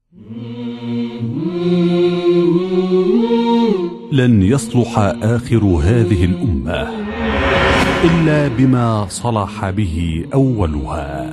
لن يصلح آخر هذه الأمة إلا بما صلح به أولها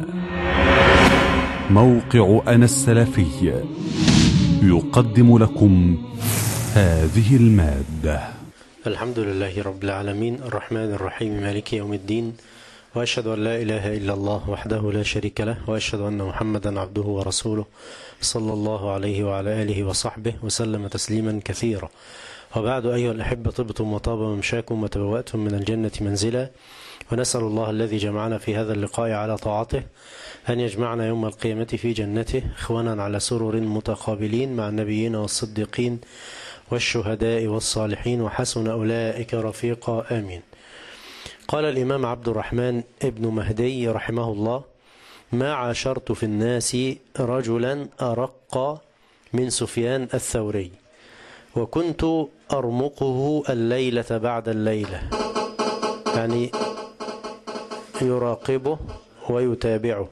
موقع أنا السلفي يقدم لكم هذه المادة الحمد لله رب العالمين الرحمن الرحيم مالك يوم الدين وأشهد أن لا إله إلا الله وحده لا شريك له وأشهد أن محمدا عبده ورسوله صلى الله عليه وعلى آله وصحبه وسلم تسليما كثيرا وبعد أيها الأحبة طبتم وطاب ممشاكم وتبوأتم من الجنة منزلا ونسأل الله الذي جمعنا في هذا اللقاء على طاعته أن يجمعنا يوم القيامة في جنته إخوانا على سرر متقابلين مع النبيين والصديقين والشهداء والصالحين وحسن أولئك رفيقا آمين قال الإمام عبد الرحمن ابن مهدي رحمه الله ما عاشرت في الناس رجلا أرق من سفيان الثوري وكنت أرمقه الليلة بعد الليلة يعني يراقبه ويتابعه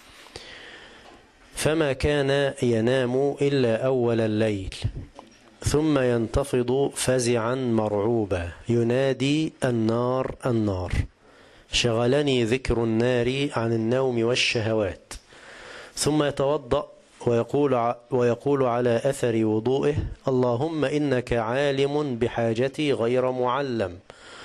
فما كان ينام إلا أول الليل ثم ينتفض فزعا مرعوبا ينادي النار النار شغلني ذكر النار عن النوم والشهوات ثم يتوضأ ويقول, ويقول على أثر وضوئه اللهم إنك عالم بحاجتي غير معلم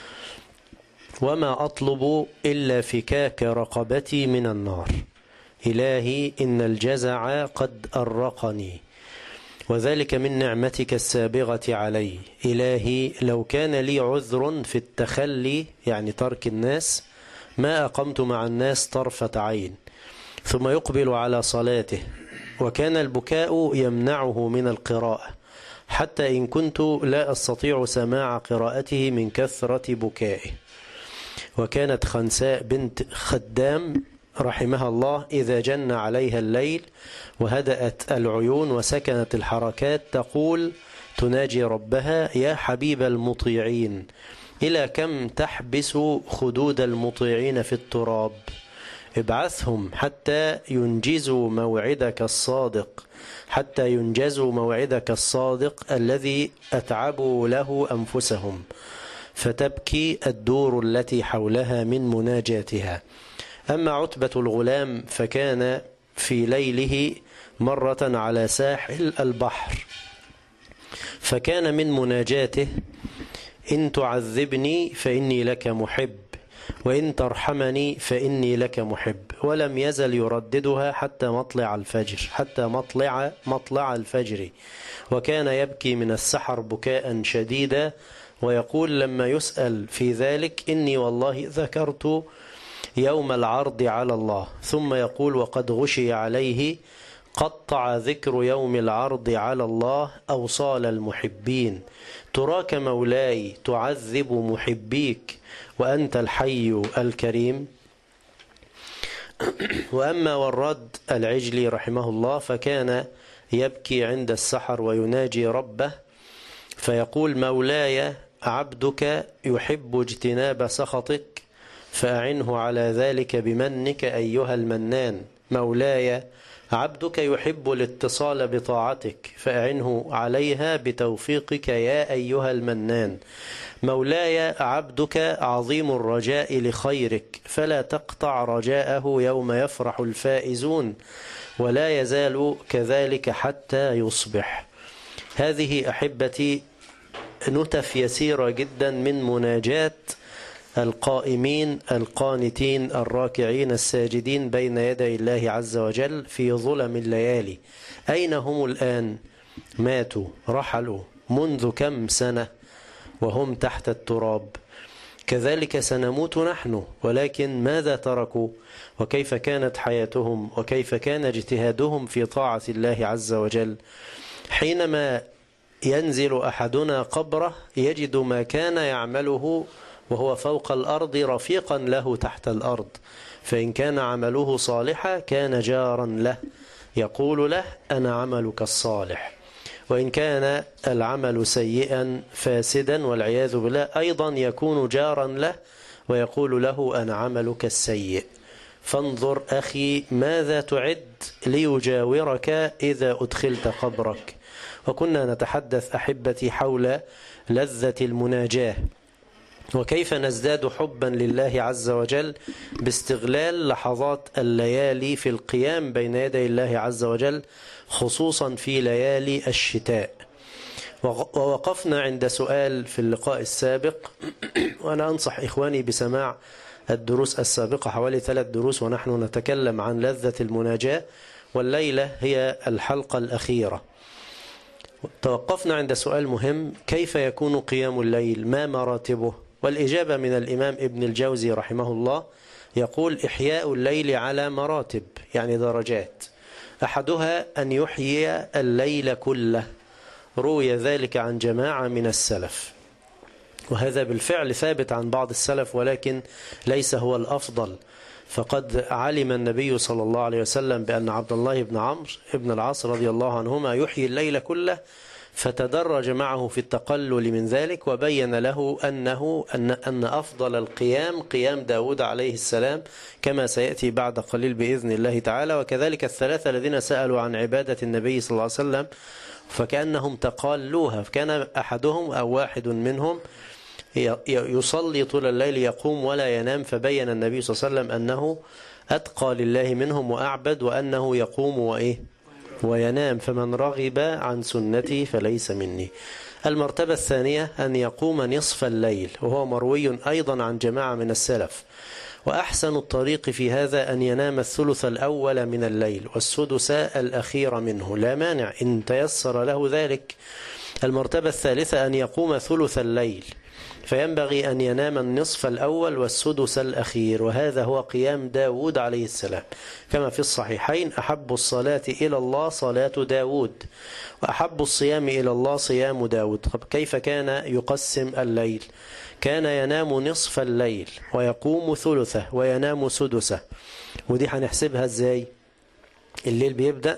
وما أطلب إلا فكاك رقبتي من النار إلهي إن الجزع قد أرقني وذلك من نعمتك السابغة علي إلهي لو كان لي عذر في التخلي يعني ترك الناس ما أقمت مع الناس طرفة عين ثم يقبل على صلاته وكان البكاء يمنعه من القراءة حتى إن كنت لا أستطيع سماع قراءته من كثرة بكائه وكانت خنساء بنت خدام رحمها الله إذا جن عليها الليل وهدأت العيون وسكنت الحركات تقول تناجي ربها يا حبيب المطيعين إلى كم تحبس خدود المطيعين في التراب ابعثهم حتى ينجزوا موعدك الصادق حتى ينجزوا موعدك الصادق الذي أتعبوا له أنفسهم فتبكي الدور التي حولها من مناجاتها أما عتبة الغلام فكان في ليله مرة على ساحل البحر فكان من مناجاته إن تعذبني فإني لك محب وإن ترحمني فإني لك محب ولم يزل يرددها حتى مطلع الفجر حتى مطلع مطلع الفجر وكان يبكي من السحر بكاء شديدا ويقول لما يسأل في ذلك إني والله ذكرت يوم العرض على الله ثم يقول وقد غشي عليه قطع ذكر يوم العرض على الله أوصال المحبين تراك مولاي تعذب محبيك وأنت الحي الكريم وأما والرد العجلي رحمه الله فكان يبكي عند السحر ويناجي ربه فيقول مولاي عبدك يحب اجتناب سخطك فأعنه على ذلك بمنك أيها المنان مولاي عبدك يحب الاتصال بطاعتك فأعنه عليها بتوفيقك يا أيها المنان مولاي عبدك عظيم الرجاء لخيرك فلا تقطع رجاءه يوم يفرح الفائزون ولا يزال كذلك حتى يصبح هذه أحبتي نتف يسيرة جدا من مناجات القائمين القانتين الراكعين الساجدين بين يدي الله عز وجل في ظلم الليالي أين هم الآن ماتوا رحلوا منذ كم سنة وهم تحت التراب كذلك سنموت نحن ولكن ماذا تركوا وكيف كانت حياتهم وكيف كان اجتهادهم في طاعة الله عز وجل حينما ينزل أحدنا قبره يجد ما كان يعمله وهو فوق الأرض رفيقا له تحت الأرض فإن كان عمله صالحا كان جارا له يقول له أنا عملك الصالح وإن كان العمل سيئا فاسدا والعياذ بالله أيضا يكون جارا له ويقول له أنا عملك السيء فانظر أخي ماذا تعد ليجاورك إذا أدخلت قبرك وكنا نتحدث أحبتي حول لذة المناجاة وكيف نزداد حبا لله عز وجل باستغلال لحظات الليالي في القيام بين يدي الله عز وجل خصوصا في ليالي الشتاء ووقفنا عند سؤال في اللقاء السابق وأنا أنصح إخواني بسماع الدروس السابقة حوالي ثلاث دروس ونحن نتكلم عن لذة المناجاة والليلة هي الحلقة الأخيرة توقفنا عند سؤال مهم كيف يكون قيام الليل ما مراتبه والإجابة من الإمام ابن الجوزي رحمه الله يقول إحياء الليل على مراتب يعني درجات أحدها أن يحيي الليل كله روي ذلك عن جماعة من السلف وهذا بالفعل ثابت عن بعض السلف ولكن ليس هو الأفضل فقد علم النبي صلى الله عليه وسلم بأن عبد الله بن عمرو بن العاص رضي الله عنهما يحيي الليل كله فتدرج معه في التقلل من ذلك وبين له أنه أن, أن أفضل القيام قيام داود عليه السلام كما سيأتي بعد قليل بإذن الله تعالى وكذلك الثلاثة الذين سألوا عن عبادة النبي صلى الله عليه وسلم فكأنهم تقالوها فكان أحدهم أو واحد منهم يصلي طول الليل يقوم ولا ينام فبين النبي صلى الله عليه وسلم أنه أتقى لله منهم وأعبد وأنه يقوم وإيه وينام فمن رغب عن سنتي فليس مني المرتبة الثانية أن يقوم نصف الليل وهو مروي أيضا عن جماعة من السلف وأحسن الطريق في هذا أن ينام الثلث الأول من الليل والسدس الأخير منه لا مانع إن تيسر له ذلك المرتبة الثالثة أن يقوم ثلث الليل فينبغي أن ينام النصف الأول والسدس الأخير وهذا هو قيام داود عليه السلام كما في الصحيحين أحب الصلاة إلى الله صلاة داود وأحب الصيام إلى الله صيام داود طب كيف كان يقسم الليل كان ينام نصف الليل ويقوم ثلثه وينام سدسه ودي هنحسبها ازاي الليل بيبدأ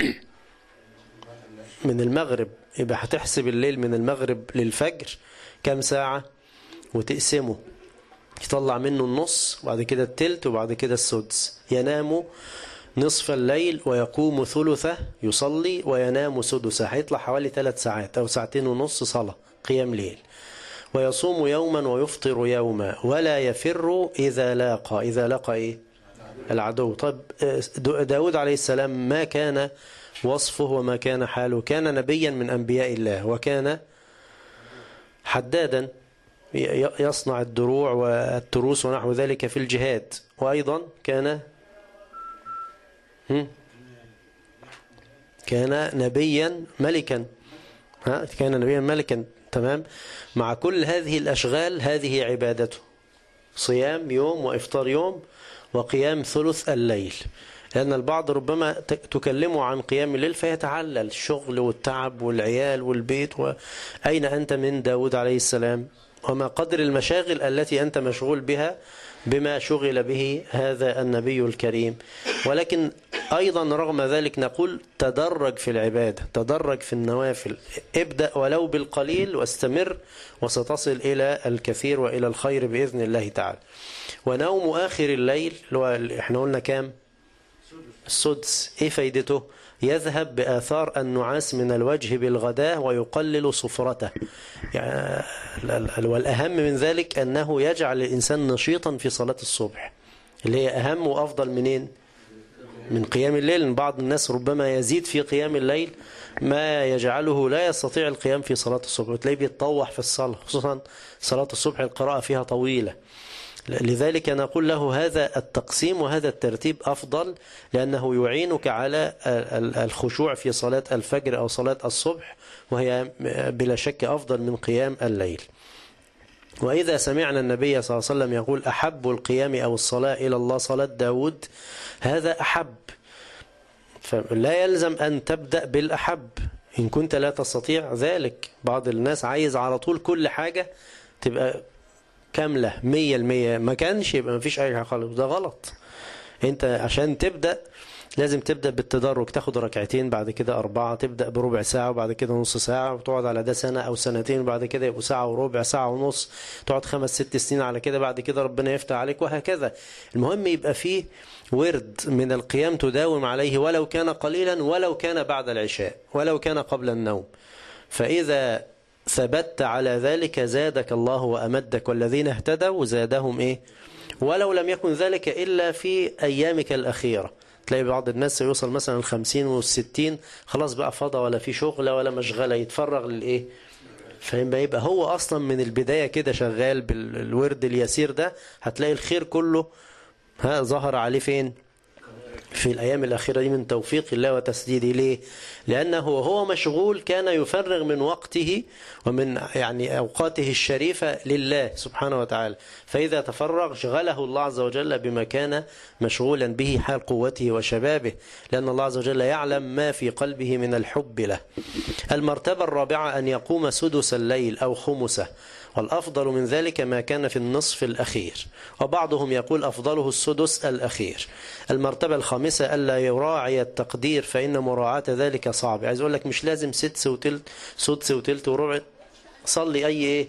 من المغرب يبقى هتحسب الليل من المغرب للفجر كم ساعة وتقسمه يطلع منه النص وبعد كده التلت وبعد كده السدس ينام نصف الليل ويقوم ثلثه يصلي وينام سدسه هيطلع حوالي ثلاث ساعات أو ساعتين ونص صلاة قيام ليل ويصوم يوما ويفطر يوما ولا يفر إذا لاقى إذا لاقى إيه العدو طب داود عليه السلام ما كان وصفه وما كان حاله كان نبيا من أنبياء الله وكان حدادا يصنع الدروع والتروس ونحو ذلك في الجهاد وأيضا كان كان نبيا ملكا ها كان نبيا ملكا تمام مع كل هذه الأشغال هذه عبادته صيام يوم وإفطار يوم وقيام ثلث الليل لأن البعض ربما تكلمه عن قيام الليل فيتعلل الشغل والتعب والعيال والبيت وأين أنت من داود عليه السلام وما قدر المشاغل التي أنت مشغول بها بما شغل به هذا النبي الكريم ولكن أيضا رغم ذلك نقول تدرج في العبادة تدرج في النوافل ابدأ ولو بالقليل واستمر وستصل إلى الكثير وإلى الخير بإذن الله تعالى ونوم آخر الليل احنا قلنا كام السدس ايه فايدته يذهب بآثار النعاس من الوجه بالغداء ويقلل صفرته يعني والأهم من ذلك أنه يجعل الإنسان نشيطا في صلاة الصبح اللي هي أهم وأفضل منين من قيام الليل بعض الناس ربما يزيد في قيام الليل ما يجعله لا يستطيع القيام في صلاة الصبح وتلاقيه بيتطوح في الصلاة خصوصا صلاة الصبح القراءة فيها طويلة لذلك نقول له هذا التقسيم وهذا الترتيب أفضل لأنه يعينك على الخشوع في صلاة الفجر أو صلاة الصبح وهي بلا شك أفضل من قيام الليل وإذا سمعنا النبي صلى الله عليه وسلم يقول أحب القيام أو الصلاة إلى الله صلاة داود هذا أحب فلا يلزم أن تبدأ بالأحب إن كنت لا تستطيع ذلك بعض الناس عايز على طول كل حاجة تبقى كاملة مية المية ما كانش يبقى ما فيش أي حاجة خالص ده غلط أنت عشان تبدأ لازم تبدأ بالتدرج تاخد ركعتين بعد كده أربعة تبدأ بربع ساعة وبعد كده نص ساعة وتقعد على ده سنة أو سنتين وبعد كده يبقوا ساعة وربع ساعة ونص تقعد خمس ست سنين على كده بعد كده ربنا يفتح عليك وهكذا المهم يبقى فيه ورد من القيام تداوم عليه ولو كان قليلا ولو كان بعد العشاء ولو كان قبل النوم فإذا ثبت على ذلك زادك الله وأمدك والذين اهتدوا زادهم إيه ولو لم يكن ذلك إلا في أيامك الأخيرة تلاقي بعض الناس يوصل مثلا الخمسين والستين خلاص بقى فضى ولا في شغلة ولا مشغلة يتفرغ للإيه فاهم يبقى هو أصلا من البداية كده شغال بالورد اليسير ده هتلاقي الخير كله ها ظهر عليه فين في الأيام الأخيرة دي من توفيق الله وتسديده ليه لأنه هو مشغول كان يفرغ من وقته ومن يعني أوقاته الشريفة لله سبحانه وتعالى فإذا تفرغ شغله الله عز وجل بما كان مشغولا به حال قوته وشبابه لأن الله عز وجل يعلم ما في قلبه من الحب له المرتبة الرابعة أن يقوم سدس الليل أو خمسه والأفضل من ذلك ما كان في النصف الأخير وبعضهم يقول أفضله السدس الأخير المرتبة الخامسة ألا يراعي التقدير فإن مراعاة ذلك صعب عايز أقول لك مش لازم سدس وتلت سدس وتلت وربع صلي أي إيه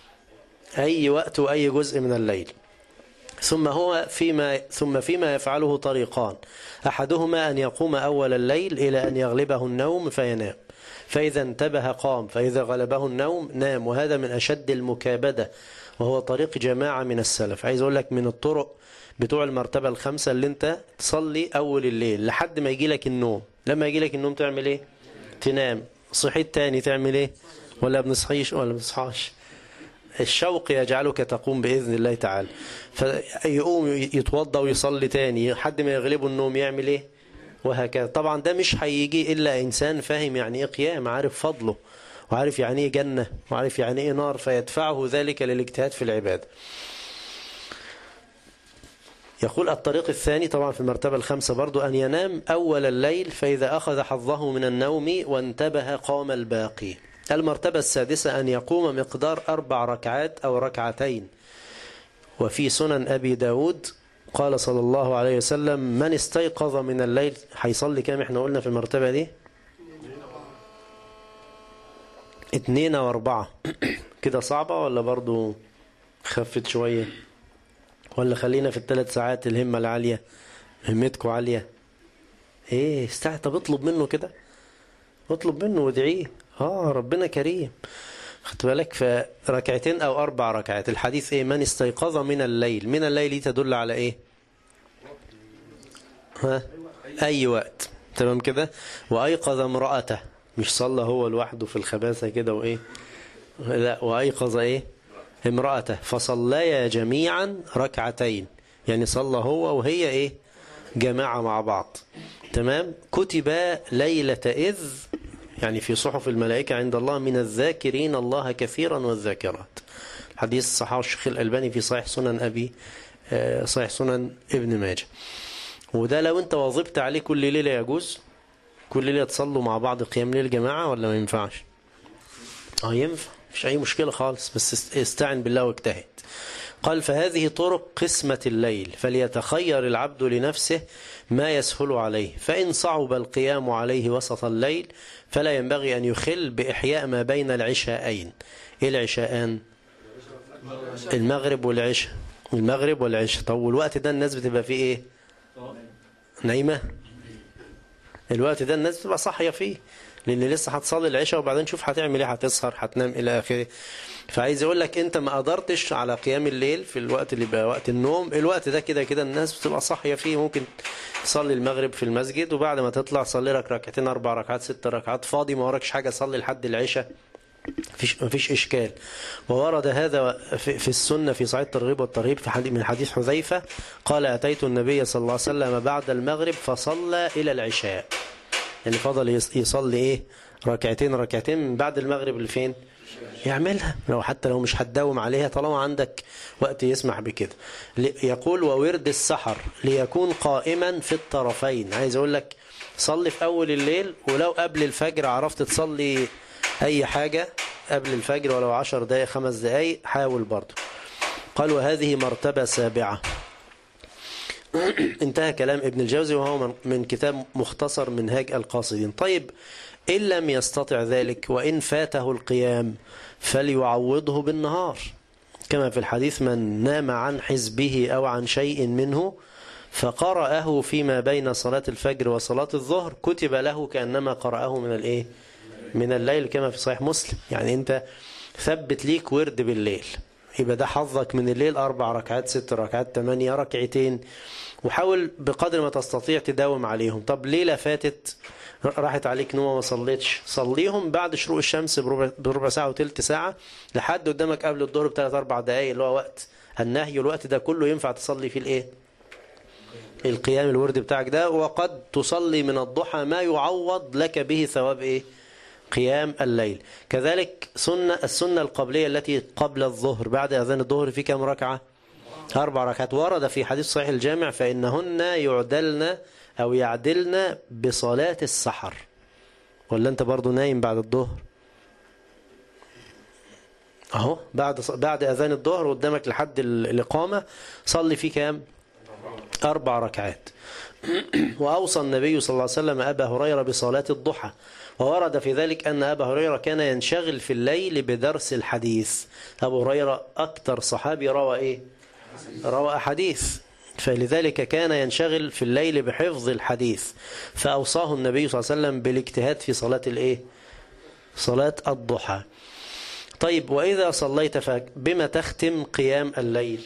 أي وقت وأي جزء من الليل ثم هو فيما ثم فيما يفعله طريقان أحدهما أن يقوم أول الليل إلى أن يغلبه النوم فينام فإذا انتبه قام فإذا غلبه النوم نام وهذا من أشد المكابدة وهو طريق جماعة من السلف عايز أقول لك من الطرق بتوع المرتبة الخمسة اللي انت تصلي أول الليل لحد ما يجي لك النوم لما يجي لك النوم تعمل ايه تنام صحيت تاني تعمل ايه ولا بنصحيش ولا بنصحاش الشوق يجعلك تقوم بإذن الله تعالى فيقوم يتوضى ويصلي تاني لحد ما يغلبه النوم يعمل ايه وهكذا طبعا ده مش هيجي إلا إنسان فاهم يعني إيه قيام عارف فضله وعارف يعني إيه جنة وعارف يعني إيه نار فيدفعه ذلك للاجتهاد في العبادة يقول الطريق الثاني طبعا في المرتبة الخامسة برضو أن ينام أول الليل فإذا أخذ حظه من النوم وانتبه قام الباقي المرتبة السادسة أن يقوم مقدار أربع ركعات أو ركعتين وفي سنن أبي داود قال صلى الله عليه وسلم من استيقظ من الليل هيصلي كام احنا قلنا في المرتبة دي اتنين واربعة كده صعبة ولا برضو خفت شوية ولا خلينا في الثلاث ساعات الهمة العالية همتكم عالية ايه استعد طب اطلب منه كده اطلب منه وادعيه اه ربنا كريم خدت بالك فركعتين او اربع ركعات الحديث ايه من استيقظ من الليل من الليل دي تدل على ايه ها اي وقت تمام كده وايقظ امرأته مش صلى هو لوحده في الخباثة كده وايه لا وايقظ ايه امرأته فصليا جميعا ركعتين يعني صلى هو وهي ايه جماعة مع بعض تمام كتب ليلة إذ يعني في صحف الملائكة عند الله من الذاكرين الله كثيرا والذاكرات حديث صحاح الشيخ الألباني في صحيح سنن أبي صحيح سنن ابن ماجه وده لو انت واظبت عليه كل ليلة يجوز كل ليلة تصلوا مع بعض قيام ليل جماعة ولا ما ينفعش اه ينفع مفيش أي مشكلة خالص بس استعن بالله واجتهد قال فهذه طرق قسمة الليل فليتخير العبد لنفسه ما يسهل عليه فإن صعب القيام عليه وسط الليل فلا ينبغي أن يخل بإحياء ما بين العشاءين إيه العشاءان المغرب والعشاء المغرب والعشاء طب والوقت ده الناس بتبقى فيه إيه نايمة الوقت ده الناس بتبقى صاحية فيه لان لسه هتصلي العشاء وبعدين شوف هتعمل ايه هتسهر هتنام الى اخره فعايز اقول لك انت ما قدرتش على قيام الليل في الوقت اللي بقى وقت النوم الوقت ده كده كده الناس بتبقى صاحيه فيه ممكن تصلي المغرب في المسجد وبعد ما تطلع صلي لك ركعتين اربع ركعات ست ركعات فاضي ما وراكش حاجه صلي لحد العشاء فيش مفيش إشكال وورد هذا في السنة في صحيح الترغيب والترهيب في حديث من حديث حذيفة قال أتيت النبي صلى الله عليه وسلم بعد المغرب فصلى إلى العشاء يعني فضل يصلي إيه ركعتين ركعتين من بعد المغرب لفين يعملها لو حتى لو مش هتداوم عليها طالما عندك وقت يسمح بكده يقول وورد السحر ليكون قائما في الطرفين عايز اقول لك صلي في اول الليل ولو قبل الفجر عرفت تصلي اي حاجة قبل الفجر ولو عشر دقائق خمس دقائق حاول برضه قال وهذه مرتبة سابعة انتهى كلام ابن الجوزي وهو من- من كتاب مختصر منهاج القاصدين طيب إن لم يستطع ذلك وإن فاته القيام فليعوضه بالنهار كما في الحديث من نام عن حزبه أو عن شيء منه فقرأه فيما بين صلاة الفجر وصلاة الظهر كتب له كأنما قرأه من الإيه من الليل كما في صحيح مسلم يعني أنت ثبت ليك ورد بالليل يبقى ده حظك من الليل أربع ركعات ست ركعات تمانية ركعتين وحاول بقدر ما تستطيع تداوم عليهم طب ليلة فاتت راحت عليك نوم وما صليتش صليهم بعد شروق الشمس بربع, بربع ساعة وتلت ساعة لحد قدامك قبل الظهر بثلاث أربع دقايق اللي هو وقت النهي والوقت ده كله ينفع تصلي فيه الإيه القيام الورد بتاعك ده وقد تصلي من الضحى ما يعوض لك به ثواب إيه قيام الليل كذلك سنة السنة القبلية التي قبل الظهر بعد أذان الظهر في كم ركعة أربع ركعات ورد في حديث صحيح الجامع فإنهن يعدلن أو يعدلن بصلاة السحر ولا أنت برضو نايم بعد الظهر أهو بعد بعد أذان الظهر قدامك لحد الإقامة صلي فيه كام أربع ركعات وأوصى النبي صلى الله عليه وسلم أبا هريرة بصلاة الضحى وورد في ذلك أن أبا هريرة كان ينشغل في الليل بدرس الحديث أبو هريرة أكثر صحابي روى إيه روى حديث فلذلك كان ينشغل في الليل بحفظ الحديث فأوصاه النبي صلى الله عليه وسلم بالاجتهاد في صلاة الإيه صلاة الضحى طيب وإذا صليت بما تختم قيام الليل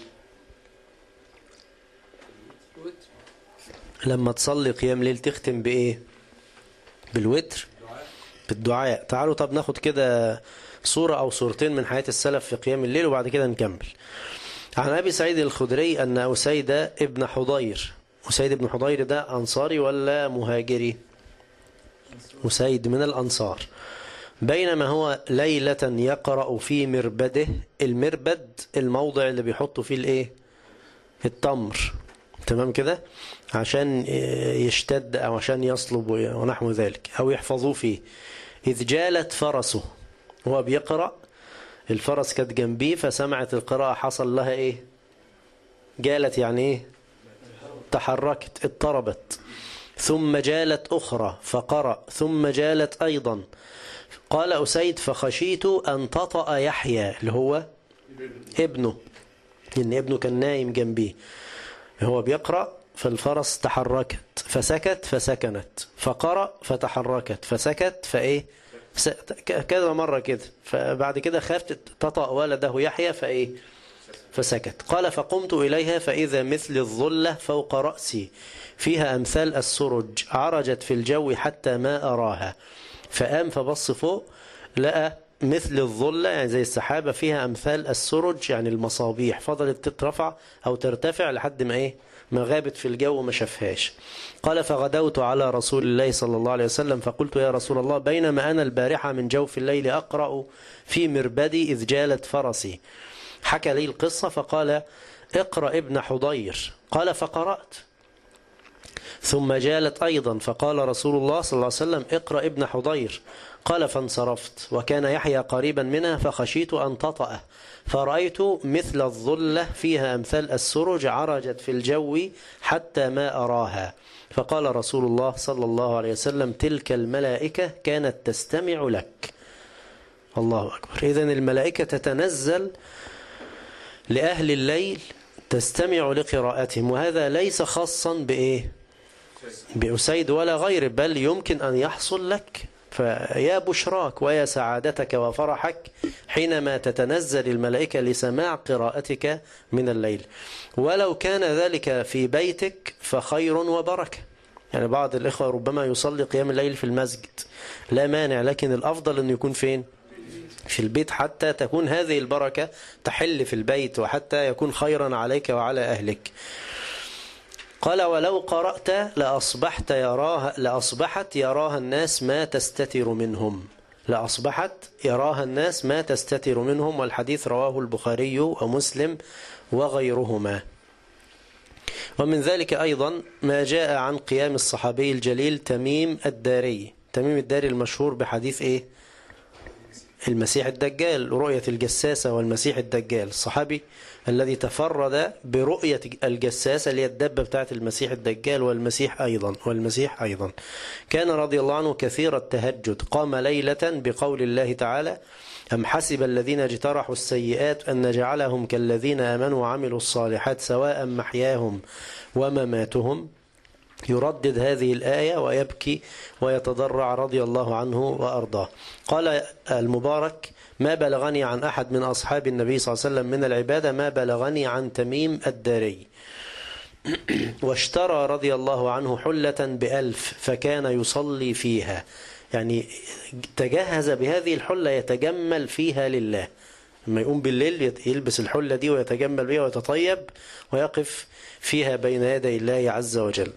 لما تصلي قيام ليل تختم بإيه بالوتر بالدعاء تعالوا طب ناخد كده صورة أو صورتين من حياة السلف في قيام الليل وبعد كده نكمل عن أبي سعيد الخدري أن أسيد ابن حضير أسيد ابن حضير ده أنصاري ولا مهاجري أسيد من الأنصار بينما هو ليلة يقرأ في مربده المربد الموضع اللي بيحطوا فيه الايه التمر تمام كده عشان يشتد أو عشان يصلب ونحو ذلك أو يحفظوه فيه إذ جالت فرسه هو بيقرأ الفرس كانت جنبيه فسمعت القراءة حصل لها إيه جالت يعني إيه تحركت اضطربت ثم جالت أخرى فقرأ ثم جالت أيضا قال أسيد فخشيت أن تطأ يحيى اللي هو ابنه إن ابنه كان نايم جنبيه هو بيقرأ فالفرس تحركت فسكت فسكنت فقرأ فتحركت فسكت فإيه كذا مرة كده فبعد كده خافت تطأ ولده يحيى فإيه فسكت قال فقمت إليها فإذا مثل الظلة فوق رأسي فيها أمثال السرج عرجت في الجو حتى ما أراها فقام فبص فوق لقى مثل الظلة يعني زي السحابة فيها أمثال السرج يعني المصابيح فضلت تترفع أو ترتفع لحد ما إيه ما غابت في الجو وما شافهاش قال فغدوت على رسول الله صلى الله عليه وسلم فقلت يا رسول الله بينما أنا البارحة من جوف الليل أقرأ في مربدي إذ جالت فرسي حكى لي القصة فقال اقرأ ابن حضير قال فقرأت ثم جالت أيضا فقال رسول الله صلى الله عليه وسلم اقرأ ابن حضير قال فانصرفت وكان يحيى قريبا منها فخشيت أن تطأه فرأيت مثل الظلة فيها أمثال السرج عرجت في الجو حتى ما أراها فقال رسول الله صلى الله عليه وسلم تلك الملائكة كانت تستمع لك الله أكبر إذن الملائكة تتنزل لأهل الليل تستمع لقراءتهم وهذا ليس خاصا بإيه بأسيد ولا غيره بل يمكن أن يحصل لك فيا بشراك ويا سعادتك وفرحك حينما تتنزل الملائكة لسماع قراءتك من الليل ولو كان ذلك في بيتك فخير وبركة يعني بعض الإخوة ربما يصلي قيام الليل في المسجد لا مانع لكن الأفضل أن يكون فين في البيت حتى تكون هذه البركة تحل في البيت وحتى يكون خيرا عليك وعلى أهلك قال ولو قرأت لأصبحت يراها لأصبحت يراها الناس ما تستتر منهم لأصبحت يراها الناس ما تستتر منهم والحديث رواه البخاري ومسلم وغيرهما ومن ذلك أيضا ما جاء عن قيام الصحابي الجليل تميم الداري تميم الداري المشهور بحديث إيه المسيح الدجال رؤية الجساسة والمسيح الدجال الصحابي الذي تفرد برؤية الجساسة اللي هي الدبة بتاعت المسيح الدجال والمسيح أيضا والمسيح أيضا كان رضي الله عنه كثير التهجد قام ليلة بقول الله تعالى أم حسب الذين اجترحوا السيئات أن نجعلهم كالذين آمنوا وعملوا الصالحات سواء محياهم ومماتهم يردد هذه الآية ويبكي ويتضرع رضي الله عنه وأرضاه قال المبارك ما بلغني عن أحد من أصحاب النبي صلى الله عليه وسلم من العبادة ما بلغني عن تميم الداري واشترى رضي الله عنه حلة بألف فكان يصلي فيها يعني تجهز بهذه الحلة يتجمل فيها لله لما يقوم بالليل يلبس الحلة دي ويتجمل بها ويتطيب ويقف فيها بين يدي الله عز وجل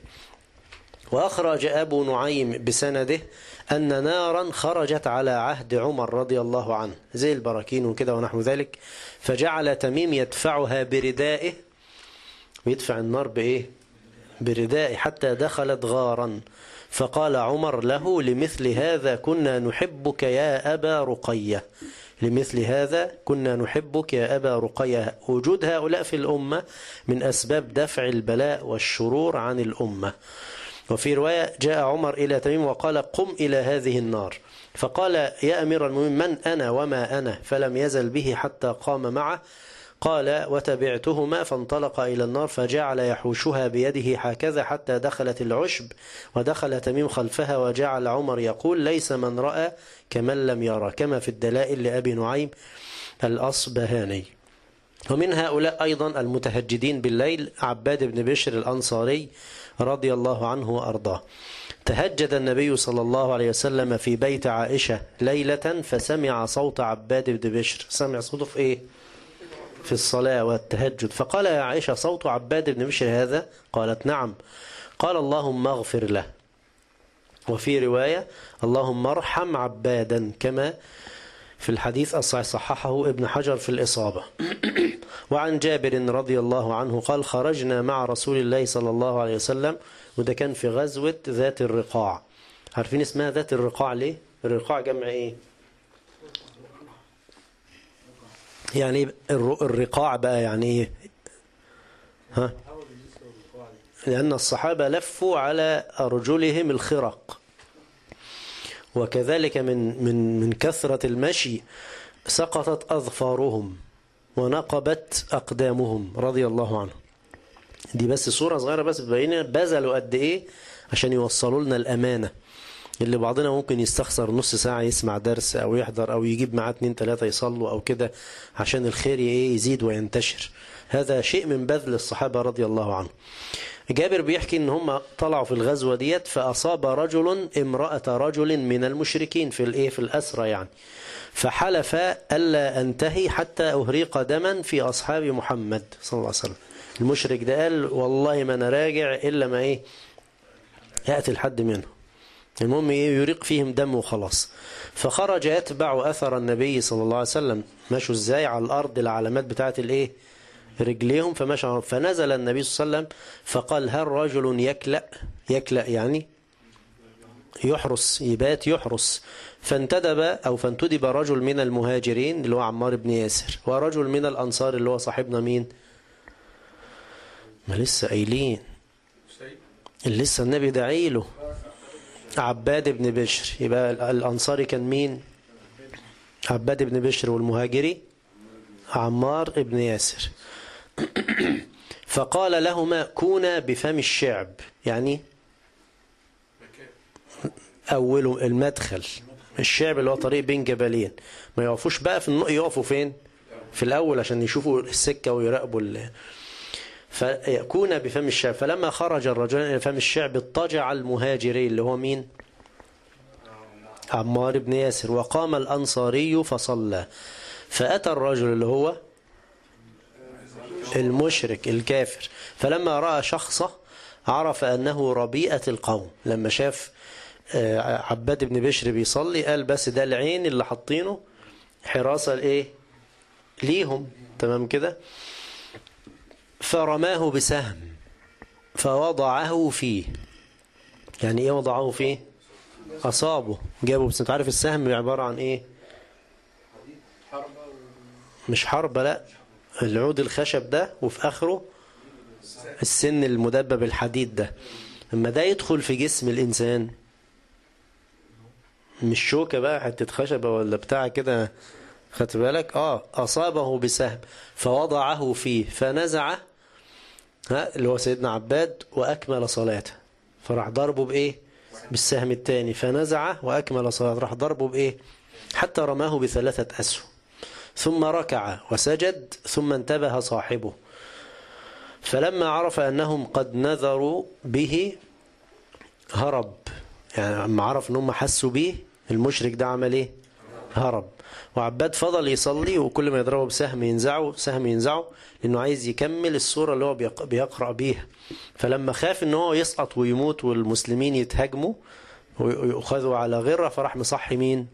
وأخرج أبو نعيم بسنده أن نارا خرجت على عهد عمر رضي الله عنه زي البراكين وكده ونحو ذلك فجعل تميم يدفعها بردائه ويدفع النار بإيه بردائه حتى دخلت غارا فقال عمر له لمثل هذا كنا نحبك يا أبا رقية لمثل هذا كنا نحبك يا أبا رقية وجود هؤلاء في الأمة من أسباب دفع البلاء والشرور عن الأمة وفي رواية جاء عمر إلى تميم وقال قم إلى هذه النار فقال يا أمير المؤمنين من أنا وما أنا فلم يزل به حتى قام معه قال وتبعتهما فانطلق إلى النار فجعل يحوشها بيده هكذا حتى دخلت العشب ودخل تميم خلفها وجعل عمر يقول ليس من رأى كمن لم يرى كما في الدلائل لأبي نعيم الأصبهاني ومن هؤلاء أيضا المتهجدين بالليل عباد بن بشر الأنصاري رضي الله عنه وأرضاه تهجد النبي صلى الله عليه وسلم في بيت عائشة ليلة فسمع صوت عباد بن بشر سمع صوته في إيه؟ في الصلاة والتهجد فقال يا عائشة صوت عباد بن بشر هذا قالت نعم قال اللهم اغفر له وفي رواية اللهم ارحم عبادا كما في الحديث الصحيح صححه ابن حجر في الإصابة وعن جابر رضي الله عنه قال خرجنا مع رسول الله صلى الله عليه وسلم وده كان في غزوة ذات الرقاع عارفين اسمها ذات الرقاع ليه؟ الرقاع جمع ايه؟ يعني الرقاع بقى يعني ايه؟ ها؟ لأن الصحابة لفوا على أرجلهم الخرق وكذلك من من من كثرة المشي سقطت أظفارهم ونقبت أقدامهم رضي الله عنهم دي بس صورة صغيرة بس بين بذلوا قد إيه عشان يوصلوا لنا الأمانة اللي بعضنا ممكن يستخسر نص ساعة يسمع درس أو يحضر أو يجيب معاه اتنين تلاتة يصلوا أو كده عشان الخير إيه يزيد وينتشر هذا شيء من بذل الصحابة رضي الله عنهم جابر بيحكي ان هم طلعوا في الغزوة ديت فأصاب رجل امرأة رجل من المشركين في الايه في الأسرة يعني فحلف ألا أنتهي حتى أهريق دما في أصحاب محمد صلى الله عليه وسلم المشرك ده قال والله ما أنا راجع إلا ما إيه يأتي الحد منه المهم إيه يريق فيهم دم وخلاص فخرج يتبع أثر النبي صلى الله عليه وسلم مشوا إزاي على الأرض العلامات بتاعت الإيه رجليهم فمشى فنزل النبي صلى الله عليه وسلم فقال هل رجل يكلأ يكلأ يعني يحرس يبات يحرس فانتدب أو فانتدب رجل من المهاجرين اللي هو عمار بن ياسر ورجل من الأنصار اللي هو صاحبنا مين ما لسه قايلين لسه النبي داعي له عباد بن بشر يبقى الأنصاري كان مين عباد بن بشر والمهاجري عمار بن ياسر فقال لهما كونا بفم الشعب يعني أول المدخل الشعب اللي هو طريق بين جبلين ما يقفوش بقى في النق يقفوا فين في الأول عشان يشوفوا السكة ويراقبوا ال... فيكون بفم الشعب فلما خرج الرجلان إلى فم الشعب اضطجع المهاجرين اللي هو مين عمار بن ياسر وقام الأنصاري فصلى فأتى الرجل اللي هو المشرك الكافر فلما رأى شخصه عرف أنه ربيئة القوم لما شاف عباد بن بشر بيصلي قال بس ده العين اللي حاطينه حراسة الايه ليهم تمام كده فرماه بسهم فوضعه فيه يعني ايه وضعه فيه اصابه جابه بس انت عارف السهم عبارة عن ايه مش حربة لا العود الخشب ده وفي آخره السن المدبب الحديد ده لما ده يدخل في جسم الإنسان مش شوكة بقى حتة خشبة ولا بتاع كده خدت بالك اه أصابه بسهم فوضعه فيه فنزع ها اللي هو سيدنا عباد وأكمل صلاته فراح ضربه بإيه بالسهم الثاني فنزع وأكمل صلاته راح ضربه بإيه حتى رماه بثلاثة أسهم ثم ركع وسجد ثم انتبه صاحبه فلما عرف أنهم قد نذروا به هرب يعني لما عرف أنهم حسوا به المشرك ده عمل إيه هرب وعباد فضل يصلي وكل ما يضربه بسهم ينزعه سهم ينزعه لأنه عايز يكمل الصورة اللي هو بيقرأ بيها فلما خاف أنه هو يسقط ويموت والمسلمين يتهاجموا ويأخذوا على غرة فراح مصحي مين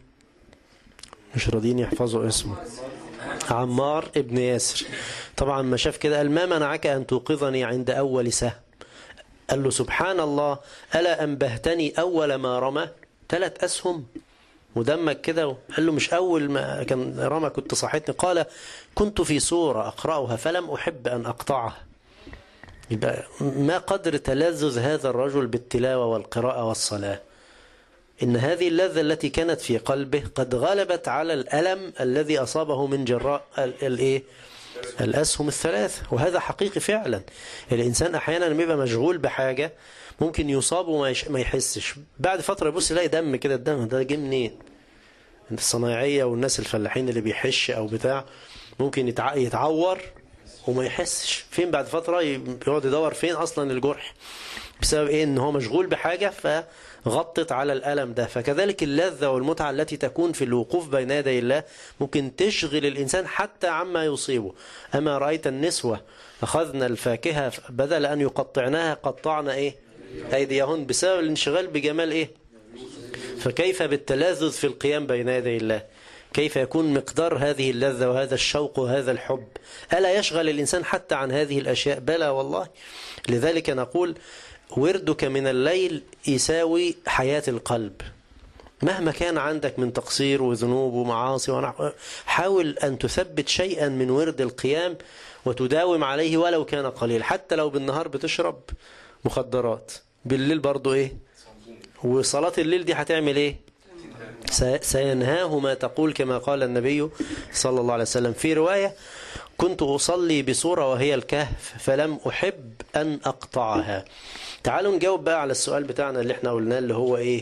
مش راضيين يحفظوا اسمه عمار ابن ياسر طبعا ما شاف كده قال ما منعك أن توقظني عند أول سهم قال له سبحان الله ألا أنبهتني أول ما رمى ثلاث أسهم ودمك كده قال له مش أول ما كان رمى كنت صحيتني قال كنت في سورة أقرأها فلم أحب أن أقطعها يبقى ما قدر تلذذ هذا الرجل بالتلاوة والقراءة والصلاة إن هذه اللذة التي كانت في قلبه قد غلبت على الألم الذي أصابه من جراء الإيه؟ الأسهم الثلاثة وهذا حقيقي فعلا الإنسان أحيانا لما يبقى مشغول بحاجة ممكن يصاب وما ما يحسش بعد فترة يبص يلاقي دم كده الدم ده جه منين الصنايعية والناس الفلاحين اللي بيحش أو بتاع ممكن يتعور وما يحسش فين بعد فترة يقعد يدور فين أصلا الجرح بسبب إيه إن هو مشغول بحاجة فغطت على الألم ده فكذلك اللذة والمتعة التي تكون في الوقوف بين يدي الله ممكن تشغل الإنسان حتى عما يصيبه أما رأيت النسوة أخذنا الفاكهة بدل أن يقطعناها قطعنا إيه أيديهن بسبب الانشغال بجمال إيه فكيف بالتلاذذ في القيام بين يدي الله كيف يكون مقدار هذه اللذة وهذا الشوق وهذا الحب ألا يشغل الإنسان حتى عن هذه الأشياء بلى والله لذلك نقول وردك من الليل يساوي حياة القلب مهما كان عندك من تقصير وذنوب ومعاصي ونحو حاول أن تثبت شيئا من ورد القيام وتداوم عليه ولو كان قليل حتى لو بالنهار بتشرب مخدرات بالليل برضو ايه وصلاة الليل دي هتعمل ايه سينهاه ما تقول كما قال النبي صلى الله عليه وسلم في رواية كنت أصلي بصورة وهي الكهف فلم أحب أن أقطعها تعالوا نجاوب بقى على السؤال بتاعنا اللي احنا قلناه اللي هو ايه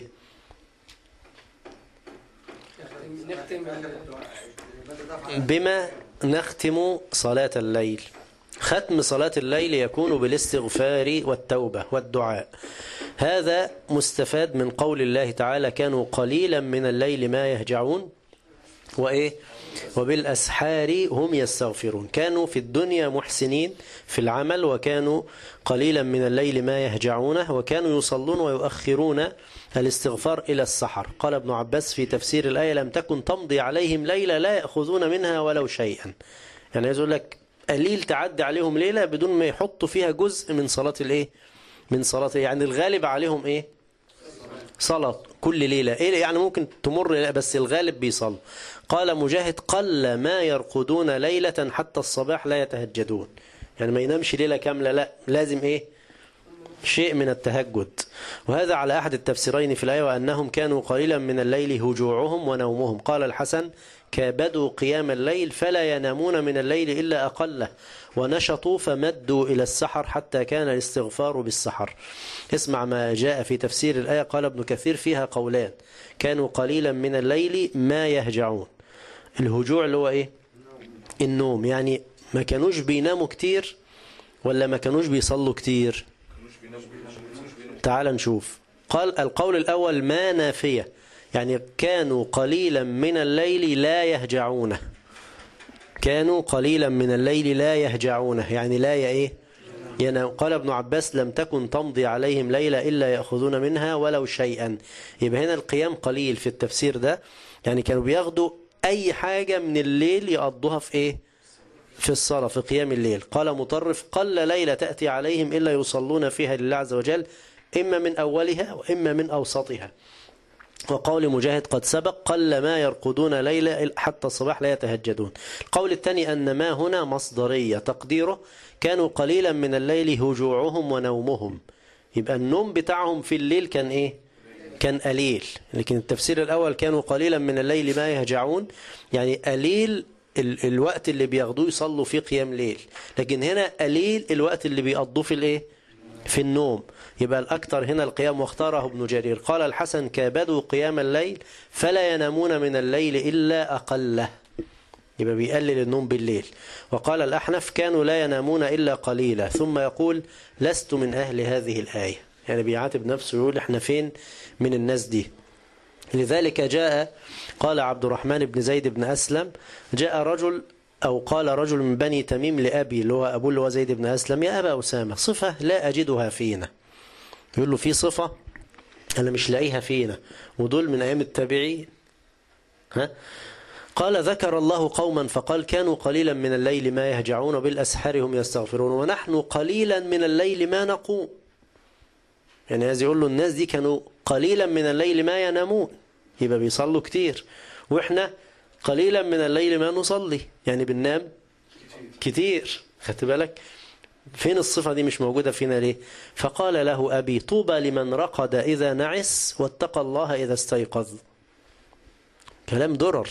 بما نختم صلاة الليل ختم صلاة الليل يكون بالاستغفار والتوبة والدعاء هذا مستفاد من قول الله تعالى كانوا قليلا من الليل ما يهجعون وإيه وبالأسحار هم يستغفرون كانوا في الدنيا محسنين في العمل وكانوا قليلا من الليل ما يهجعونه وكانوا يصلون ويؤخرون الاستغفار إلى السحر قال ابن عباس في تفسير الآية لم تكن تمضي عليهم ليلة لا يأخذون منها ولو شيئا يعني يقول لك قليل تعدي عليهم ليلة بدون ما يحطوا فيها جزء من صلاة الايه من صلاة يعني الغالب عليهم ايه صلاة كل ليلة ايه يعني ممكن تمر بس الغالب بيصلوا قال مجاهد قل ما يرقدون ليلة حتى الصباح لا يتهجدون يعني ما ينامش ليلة كاملة لا لازم ايه شيء من التهجد وهذا على أحد التفسيرين في الآية وأنهم كانوا قليلا من الليل هجوعهم ونومهم قال الحسن كابدوا قيام الليل فلا ينامون من الليل إلا أقله ونشطوا فمدوا إلى السحر حتى كان الاستغفار بالسحر اسمع ما جاء في تفسير الآية قال ابن كثير فيها قولان كانوا قليلا من الليل ما يهجعون الهجوع اللي هو إيه النوم يعني ما كانوش بيناموا كتير ولا ما كانوش بيصلوا كتير تعال نشوف قال القول الأول ما نافية يعني كانوا قليلا من الليل لا يهجعونه كانوا قليلا من الليل لا يهجعونه يعني لا ايه ينام قال ابن عباس لم تكن تمضي عليهم ليلة إلا يأخذون منها ولو شيئا يبقى هنا القيام قليل في التفسير ده يعني كانوا بياخدوا أي حاجة من الليل يقضوها في إيه في الصلاة في قيام الليل قال مطرف قل ليلة تأتي عليهم إلا يصلون فيها لله عز وجل إما من أولها وإما من أوسطها وقول مجاهد قد سبق قل ما يرقدون ليلة حتى الصباح لا يتهجدون القول الثاني أن ما هنا مصدرية تقديره كانوا قليلا من الليل هجوعهم ونومهم يبقى النوم بتاعهم في الليل كان إيه كان قليل لكن التفسير الأول كانوا قليلا من الليل ما يهجعون يعني قليل ال الوقت اللي بياخدوه يصلوا فيه قيام ليل لكن هنا قليل الوقت اللي بيقضوه في الايه في النوم يبقى الأكثر هنا القيام واختاره ابن جرير قال الحسن كابدوا قيام الليل فلا ينامون من الليل إلا أقله يبقى بيقلل النوم بالليل وقال الأحنف كانوا لا ينامون إلا قليلا ثم يقول لست من أهل هذه الآية يعني بيعاتب نفسه يقول احنا فين من الناس دي لذلك جاء قال عبد الرحمن بن زيد بن أسلم جاء رجل أو قال رجل من بني تميم لأبي اللي هو أبوه اللي هو زيد بن أسلم يا أبا أسامة صفة لا أجدها فينا يقول له في صفة أنا مش لاقيها فينا ودول من أيام التابعين ها قال ذكر الله قوما فقال كانوا قليلا من الليل ما يهجعون بالأسحار هم يستغفرون ونحن قليلا من الليل ما نقوم يعني عايز يقول له الناس دي كانوا قليلا من الليل ما ينامون يبقى بيصلوا كتير واحنا قليلا من الليل ما نصلي يعني بننام كتير خدت بالك فين الصفة دي مش موجودة فينا ليه فقال له أبي طوبى لمن رقد إذا نعس واتقى الله إذا استيقظ كلام درر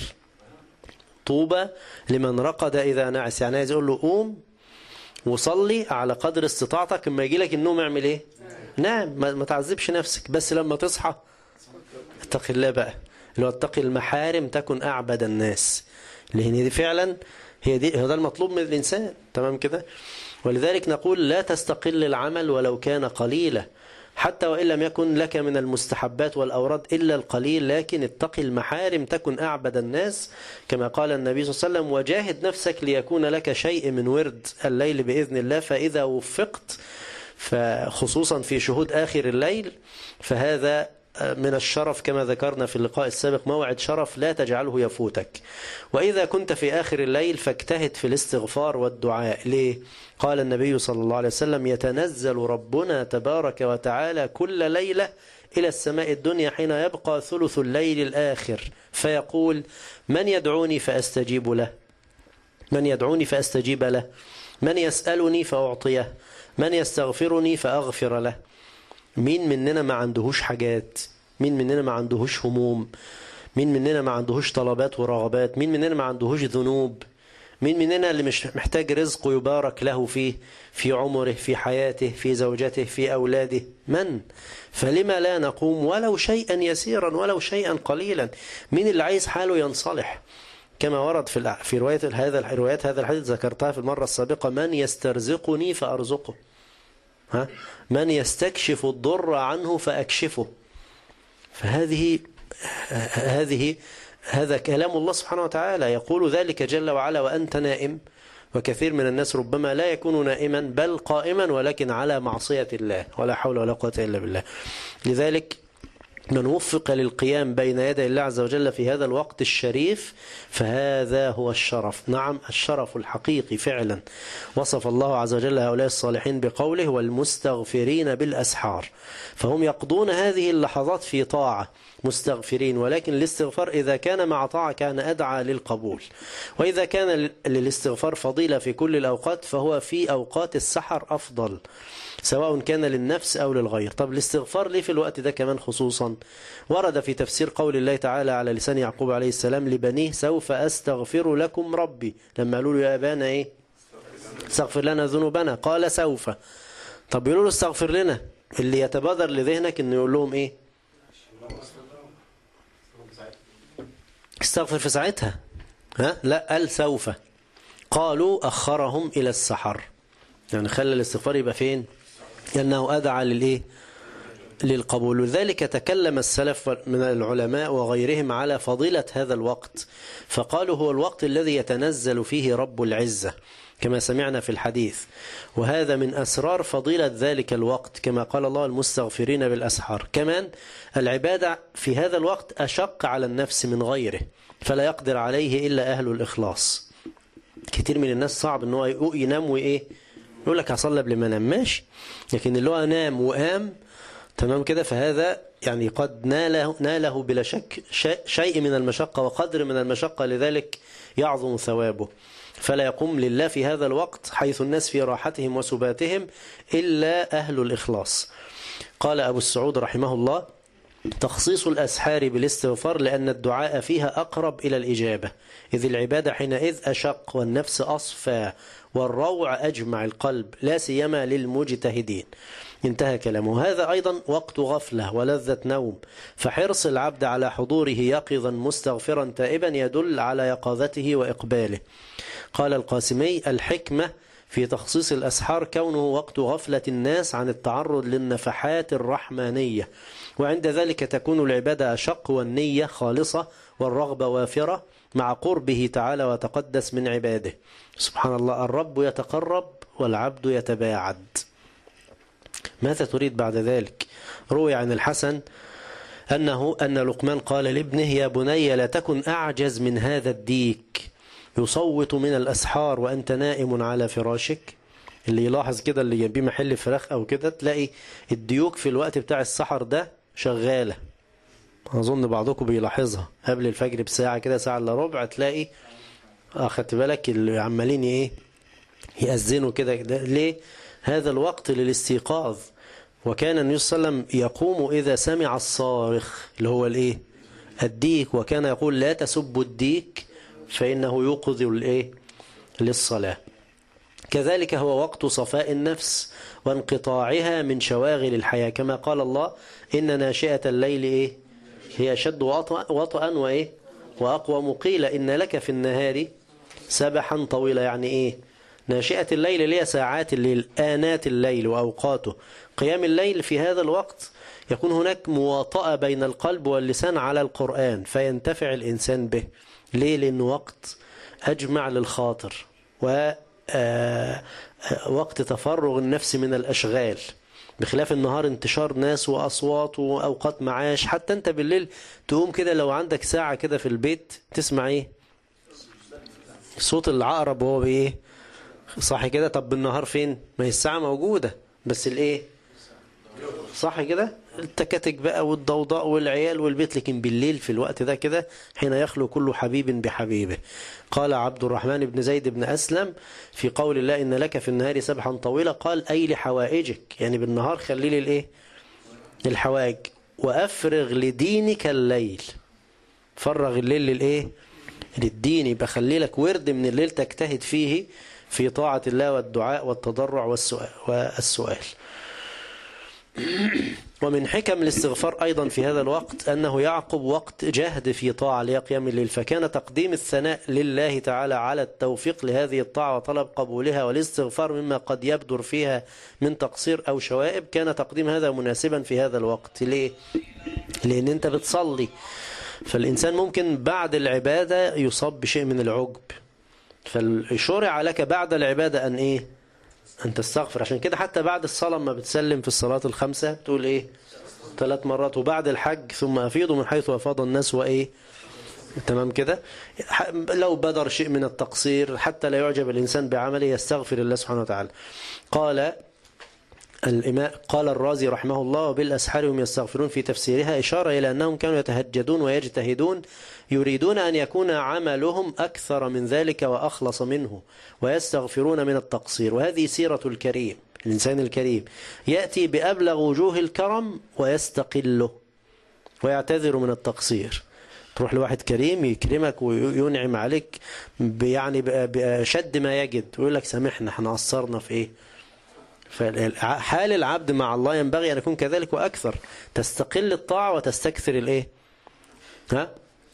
طوبى لمن رقد إذا نعس يعني عايز يقول له قوم وصلي على قدر استطاعتك اما يجي لك النوم اعمل ايه نعم ما تعذبش نفسك بس لما تصحى اتق الله بقى اللي هو اتقي المحارم تكن أعبد الناس لأن دي فعلا هي دي هذا المطلوب من الإنسان تمام كده ولذلك نقول لا تستقل العمل ولو كان قليلا حتى وإن لم يكن لك من المستحبات والأوراد إلا القليل لكن اتقي المحارم تكن أعبد الناس كما قال النبي صلى الله عليه وسلم وجاهد نفسك ليكون لك شيء من ورد الليل بإذن الله فإذا وفقت فخصوصا في شهود آخر الليل فهذا من الشرف كما ذكرنا في اللقاء السابق موعد شرف لا تجعله يفوتك وإذا كنت في آخر الليل فاجتهد في الاستغفار والدعاء ليه؟ قال النبي صلى الله عليه وسلم يتنزل ربنا تبارك وتعالى كل ليلة إلى السماء الدنيا حين يبقى ثلث الليل الآخر فيقول من يدعوني فأستجيب له من يدعوني فأستجيب له من يسألني فأعطيه من يستغفرني فأغفر له مين مننا ما عندهوش حاجات مين مننا ما عندهوش هموم مين مننا ما عندهوش طلبات ورغبات مين مننا ما عندهوش ذنوب مين مننا اللي مش محتاج رزق يبارك له فيه في عمره في حياته في زوجته في أولاده من فلما لا نقوم ولو شيئا يسيرا ولو شيئا قليلا مين اللي عايز حاله ينصلح كما ورد في في رواية هذا الروايات هذا الحديث ذكرتها في المرة السابقة من يسترزقني فأرزقه ها من يستكشف الضر عنه فأكشفه فهذه هذه هذا كلام الله سبحانه وتعالى يقول ذلك جل وعلا وأنت نائم وكثير من الناس ربما لا يكون نائما بل قائما ولكن على معصية الله ولا حول ولا قوة إلا بالله لذلك من وفق للقيام بين يدي الله عز وجل في هذا الوقت الشريف فهذا هو الشرف نعم الشرف الحقيقي فعلا وصف الله عز وجل هؤلاء الصالحين بقوله والمستغفرين بالأسحار فهم يقضون هذه اللحظات في طاعة مستغفرين ولكن الاستغفار إذا كان مع طاعة كان أدعى للقبول وإذا كان للاستغفار فضيلة في كل الأوقات فهو في أوقات السحر أفضل سواء كان للنفس أو للغير طب الاستغفار ليه في الوقت ده كمان خصوصا ورد في تفسير قول الله تعالى على لسان يعقوب عليه السلام لبنيه سوف أستغفر لكم ربي لما قالوا له يا أبانا إيه استغفر لنا ذنوبنا قال سوف طب يقولوا له استغفر لنا اللي يتبادر لذهنك انه يقول لهم ايه استغفر في ساعتها ها لا قال سوف قالوا أخرهم إلى السحر يعني خلى الاستغفار يبقى فين لأنه أدعى للإيه للقبول لذلك تكلم السلف من العلماء وغيرهم على فضيلة هذا الوقت فقالوا هو الوقت الذي يتنزل فيه رب العزة كما سمعنا في الحديث وهذا من أسرار فضيلة ذلك الوقت كما قال الله المستغفرين بالأسحار كمان العبادة في هذا الوقت أشق على النفس من غيره فلا يقدر عليه إلا أهل الإخلاص كتير من الناس صعب أنه ينام وإيه يقول لك هصلي قبل ما انام ماشي لكن اللي هو نام وقام تمام كده فهذا يعني قد ناله, ناله بلا شك شيء من المشقة وقدر من المشقة لذلك يعظم ثوابه فلا يقوم لله في هذا الوقت حيث الناس في راحتهم وسباتهم إلا أهل الإخلاص قال أبو السعود رحمه الله تخصيص الأسحار بالاستغفار لأن الدعاء فيها أقرب إلى الإجابة إذ العبادة حينئذ أشق والنفس أصفى والروع أجمع القلب لا سيما للمجتهدين انتهى كلامه هذا أيضا وقت غفلة ولذة نوم فحرص العبد على حضوره يقظا مستغفرا تائبا يدل على يقظته وإقباله قال القاسمي الحكمة في تخصيص الأسحار كونه وقت غفلة الناس عن التعرض للنفحات الرحمانية وعند ذلك تكون العبادة أشق والنية خالصة والرغبة وافرة مع قربه تعالى وتقدس من عباده سبحان الله الرب يتقرب والعبد يتباعد ماذا تريد بعد ذلك روي عن الحسن أنه أن لقمان قال لابنه يا بني لا تكن أعجز من هذا الديك يصوت من الأسحار وأنت نائم على فراشك اللي يلاحظ كده اللي جنبيه محل فراخ أو كده تلاقي الديوك في الوقت بتاع السحر ده شغالة أظن بعضكم بيلاحظها قبل الفجر بساعة كده ساعة إلا ربع تلاقي أخدت بالك اللي عمالين إيه يأذنوا كده ليه هذا الوقت للاستيقاظ وكان النبي صلى الله عليه وسلم يقوم إذا سمع الصارخ اللي هو الإيه الديك وكان يقول لا تسبوا الديك فإنه يوقظ الإيه للصلاة كذلك هو وقت صفاء النفس وانقطاعها من شواغل الحياة كما قال الله إن ناشئة الليل إيه هي أشد وطأ وإيه وأقوى مقيلة إن لك في النهار سبحا طويلة يعني إيه ناشئة الليل اللي هي ساعات الليل آنات الليل وأوقاته قيام الليل في هذا الوقت يكون هناك مواطأة بين القلب واللسان على القرآن فينتفع الإنسان به ليه لأنه وقت أجمع للخاطر و وقت تفرغ النفس من الأشغال بخلاف النهار انتشار ناس وأصوات وأوقات معاش حتى أنت بالليل تقوم كده لو عندك ساعة كده في البيت تسمع إيه صوت العقرب وهو بإيه صح كده طب بالنهار فين ما هي الساعة موجودة بس الإيه صح كده التكاتك بقى والضوضاء والعيال والبيت لكن بالليل في الوقت ده كده حين يخلو كل حبيب بحبيبه قال عبد الرحمن بن زيد بن أسلم في قول الله إن لك في النهار سبحا طويلة قال أي لحوائجك يعني بالنهار خلي لي الإيه الحوائج وأفرغ لدينك الليل فرغ الليل للإيه للدين يبقى خلي لك ورد من الليل تجتهد فيه في طاعة الله والدعاء والتضرع والسؤال, والسؤال ومن حكم الاستغفار أيضا في هذا الوقت أنه يعقب وقت جهد في طاعة لقيام الليل فكان تقديم الثناء لله تعالى على التوفيق لهذه الطاعة وطلب قبولها والاستغفار مما قد يبدر فيها من تقصير أو شوائب كان تقديم هذا مناسبا في هذا الوقت ليه؟ لأن أنت بتصلي فالإنسان ممكن بعد العبادة يصاب بشيء من العجب فشرع لك بعد العبادة أن إيه أن تستغفر عشان كده حتى بعد الصلاة ما بتسلم في الصلاة الخمسة بتقول إيه ثلاث مرات وبعد الحج ثم أفيضوا من حيث أفاض الناس وإيه تمام كده لو بدر شيء من التقصير حتى لا يعجب الإنسان بعمله يستغفر الله سبحانه وتعالى قال الإمام قال الرازي رحمه الله وبالأسحار هم يستغفرون في تفسيرها إشارة إلى أنهم كانوا يتهجدون ويجتهدون يريدون أن يكون عملهم أكثر من ذلك وأخلص منه ويستغفرون من التقصير وهذه سيرة الكريم الإنسان الكريم يأتي بأبلغ وجوه الكرم ويستقله ويعتذر من التقصير تروح لواحد كريم يكرمك وينعم عليك يعني بشد ما يجد ويقول لك سامحنا احنا قصرنا في ايه فحال العبد مع الله ينبغي أن يكون كذلك وأكثر تستقل الطاعة وتستكثر الإيه ها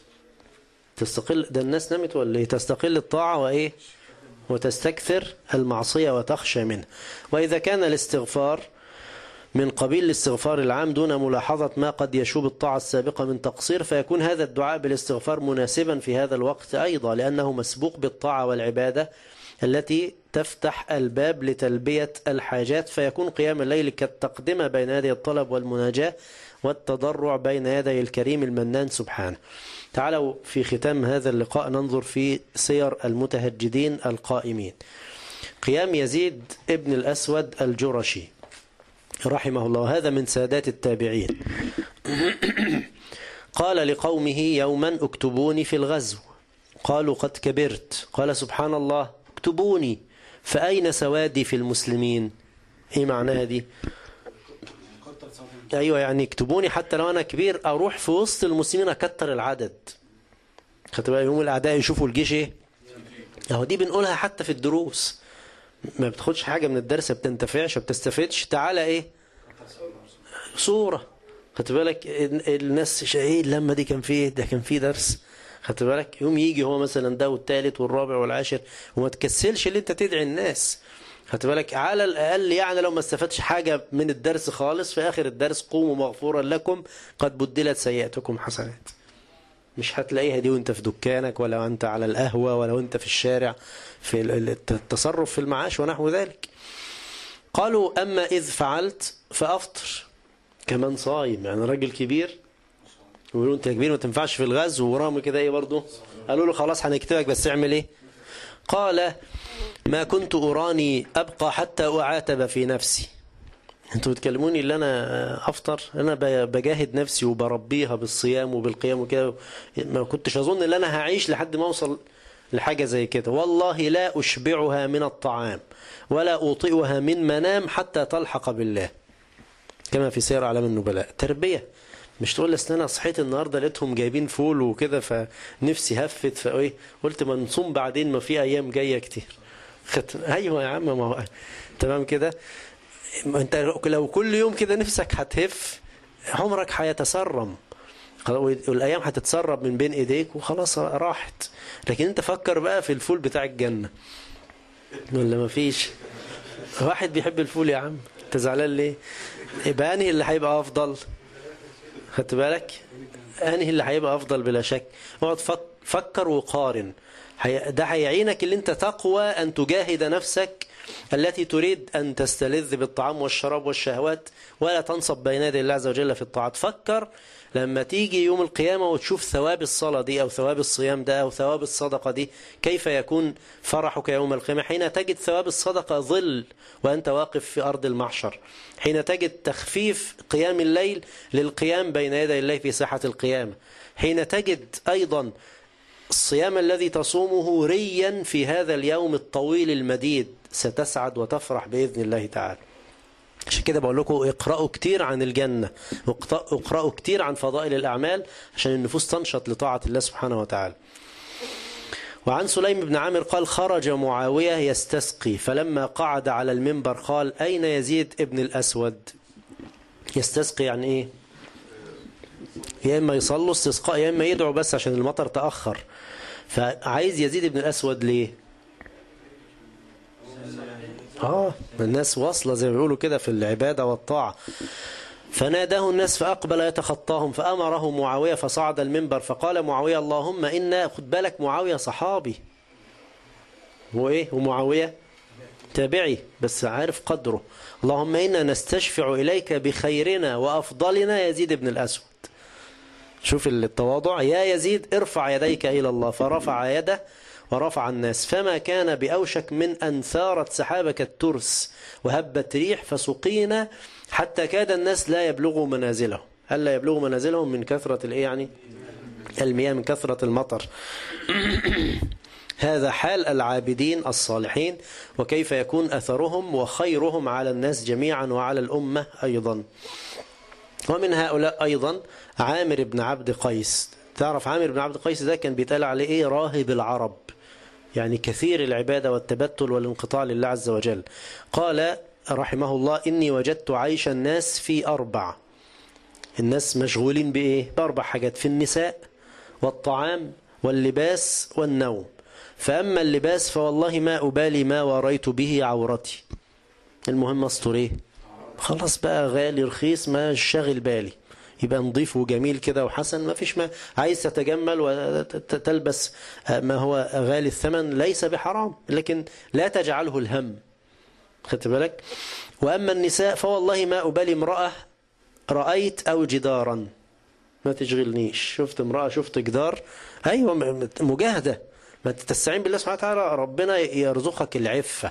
تستقل ده الناس نمت ولا إيه تستقل الطاعة وإيه وتستكثر المعصية وتخشى منه وإذا كان الاستغفار من قبيل الاستغفار العام دون ملاحظة ما قد يشوب الطاعة السابقة من تقصير فيكون هذا الدعاء بالاستغفار مناسبا في هذا الوقت أيضا لأنه مسبوق بالطاعة والعبادة التي تفتح الباب لتلبية الحاجات فيكون قيام الليل كالتقدمة بين يدي الطلب والمناجاة والتضرع بين يدي الكريم المنان سبحانه تعالوا في ختام هذا اللقاء ننظر في سير المتهجدين القائمين قيام يزيد ابن الأسود الجرشي رحمه الله هذا من سادات التابعين قال لقومه يوما اكتبوني في الغزو قالوا قد كبرت قال سبحان الله اكتبوني فأين سوادي في المسلمين ايه معناها دي ايوه يعني اكتبوني حتى لو انا كبير اروح في وسط المسلمين اكتر العدد خدت بالك يوم الاعداء يشوفوا الجيش ايه اهو دي بنقولها حتى في الدروس ما بتاخدش حاجه من الدرس ما بتنتفعش ما بتستفدش تعالى ايه صوره خدت بالك الناس ايه اللمه دي كان في ايه ده كان في درس خدت بالك يوم يجي هو مثلا ده والثالث والرابع والعاشر وما تكسلش اللي انت تدعي الناس خدت بالك على الاقل يعني لو ما استفدتش حاجه من الدرس خالص في اخر الدرس قوموا مغفورا لكم قد بدلت سيئاتكم حسنات مش هتلاقيها دي وانت في دكانك ولا انت على القهوه ولا وانت في الشارع في التصرف في المعاش ونحو ذلك قالوا اما اذ فعلت فافطر كمان صايم يعني راجل كبير يقولوا انت كبير ما تنفعش في الغزو ورغم كده ايه برضه قالوا له خلاص هنكتبك بس اعمل ايه قال ما كنت أراني أبقى حتى أعاتب في نفسي انتوا بتكلموني اللي انا افطر انا بجاهد نفسي وبربيها بالصيام وبالقيام وكده ما كنتش اظن ان انا هعيش لحد ما اوصل لحاجة زي كده والله لا اشبعها من الطعام ولا اوطئها من منام حتى تلحق بالله كما في سير اعلام النبلاء تربية مش تقول لي انا صحيت النهارده لقيتهم جايبين فول وكده فنفسي هفت فايه قلت ما نصوم بعدين ما في ايام جايه كتير خت... ايوه يا عم ما هو تمام كده انت لو كل يوم كده نفسك هتهف عمرك هيتسرم والايام هتتسرب من بين ايديك وخلاص راحت لكن انت فكر بقى في الفول بتاع الجنه ولا ما فيش واحد بيحب الفول يا عم انت زعلان ليه يبقى انهي اللي هيبقى افضل خدت بالك انهي اللي هيبقى افضل بلا شك اقعد فكر وقارن ده هيعينك اللي انت تقوى ان تجاهد نفسك التي تريد أن تستلذ بالطعام والشراب والشهوات ولا تنصب بين يدي الله عز وجل في الطاعات فكر لما تيجي يوم القيامة وتشوف ثواب الصلاة دي أو ثواب الصيام ده أو ثواب الصدقة دي كيف يكون فرحك يوم القيامة حين تجد ثواب الصدقة ظل وأنت واقف في أرض المحشر حين تجد تخفيف قيام الليل للقيام بين يدي الله في ساحة القيامة حين تجد أيضا الصيام الذي تصومه ريا في هذا اليوم الطويل المديد ستسعد وتفرح بإذن الله تعالى عشان كده بقول لكم اقرأوا كتير عن الجنة اقرأوا كتير عن فضائل الأعمال عشان النفوس تنشط لطاعة الله سبحانه وتعالى وعن سليم بن عامر قال خرج معاوية يستسقي فلما قعد على المنبر قال أين يزيد ابن الأسود يستسقي يعني إيه يا إما يصلوا استسقاء يا إما يدعوا بس عشان المطر تأخر فعايز يزيد ابن الأسود ليه آه الناس واصلة زي ما بيقولوا كده في العبادة والطاعة فناداه الناس فأقبل يتخطاهم فأمره معاوية فصعد المنبر فقال معاوية اللهم إنا خد بالك معاوية صحابي وإيه ومعاوية تابعي بس عارف قدره اللهم إنا نستشفع إليك بخيرنا وأفضلنا يزيد بن الأسود شوف التواضع يا يزيد ارفع يديك إلى الله فرفع يده ورفع الناس فما كان بأوشك من أن ثارت سحابك الترس وهبت ريح فسقينا حتى كاد الناس لا يبلغوا منازلهم هل لا يبلغوا منازلهم من كثرة الإيه يعني المياه من كثرة المطر هذا حال العابدين الصالحين وكيف يكون أثرهم وخيرهم على الناس جميعا وعلى الأمة أيضا ومن هؤلاء أيضا عامر بن عبد قيس تعرف عامر بن عبد قيس ده كان بيتقال عليه إيه راهب العرب يعني كثير العبادة والتبتل والانقطاع لله عز وجل قال رحمه الله إني وجدت عيش الناس في أربع الناس مشغولين بإيه بأربع حاجات في النساء والطعام واللباس والنوم فأما اللباس فوالله ما أبالي ما وريت به عورتي المهم أسطر إيه خلاص بقى غالي رخيص ما شاغل بالي يبقى نظيف وجميل كده وحسن ما فيش ما عايز تتجمل وتلبس ما هو غالي الثمن ليس بحرام لكن لا تجعله الهم خدت بالك وأما النساء فوالله ما أبالي امرأة رأيت أو جدارا ما تشغلنيش شفت امرأة شفت جدار أيوة مجاهدة ما تستعين بالله سبحانه وتعالى ربنا يرزقك العفة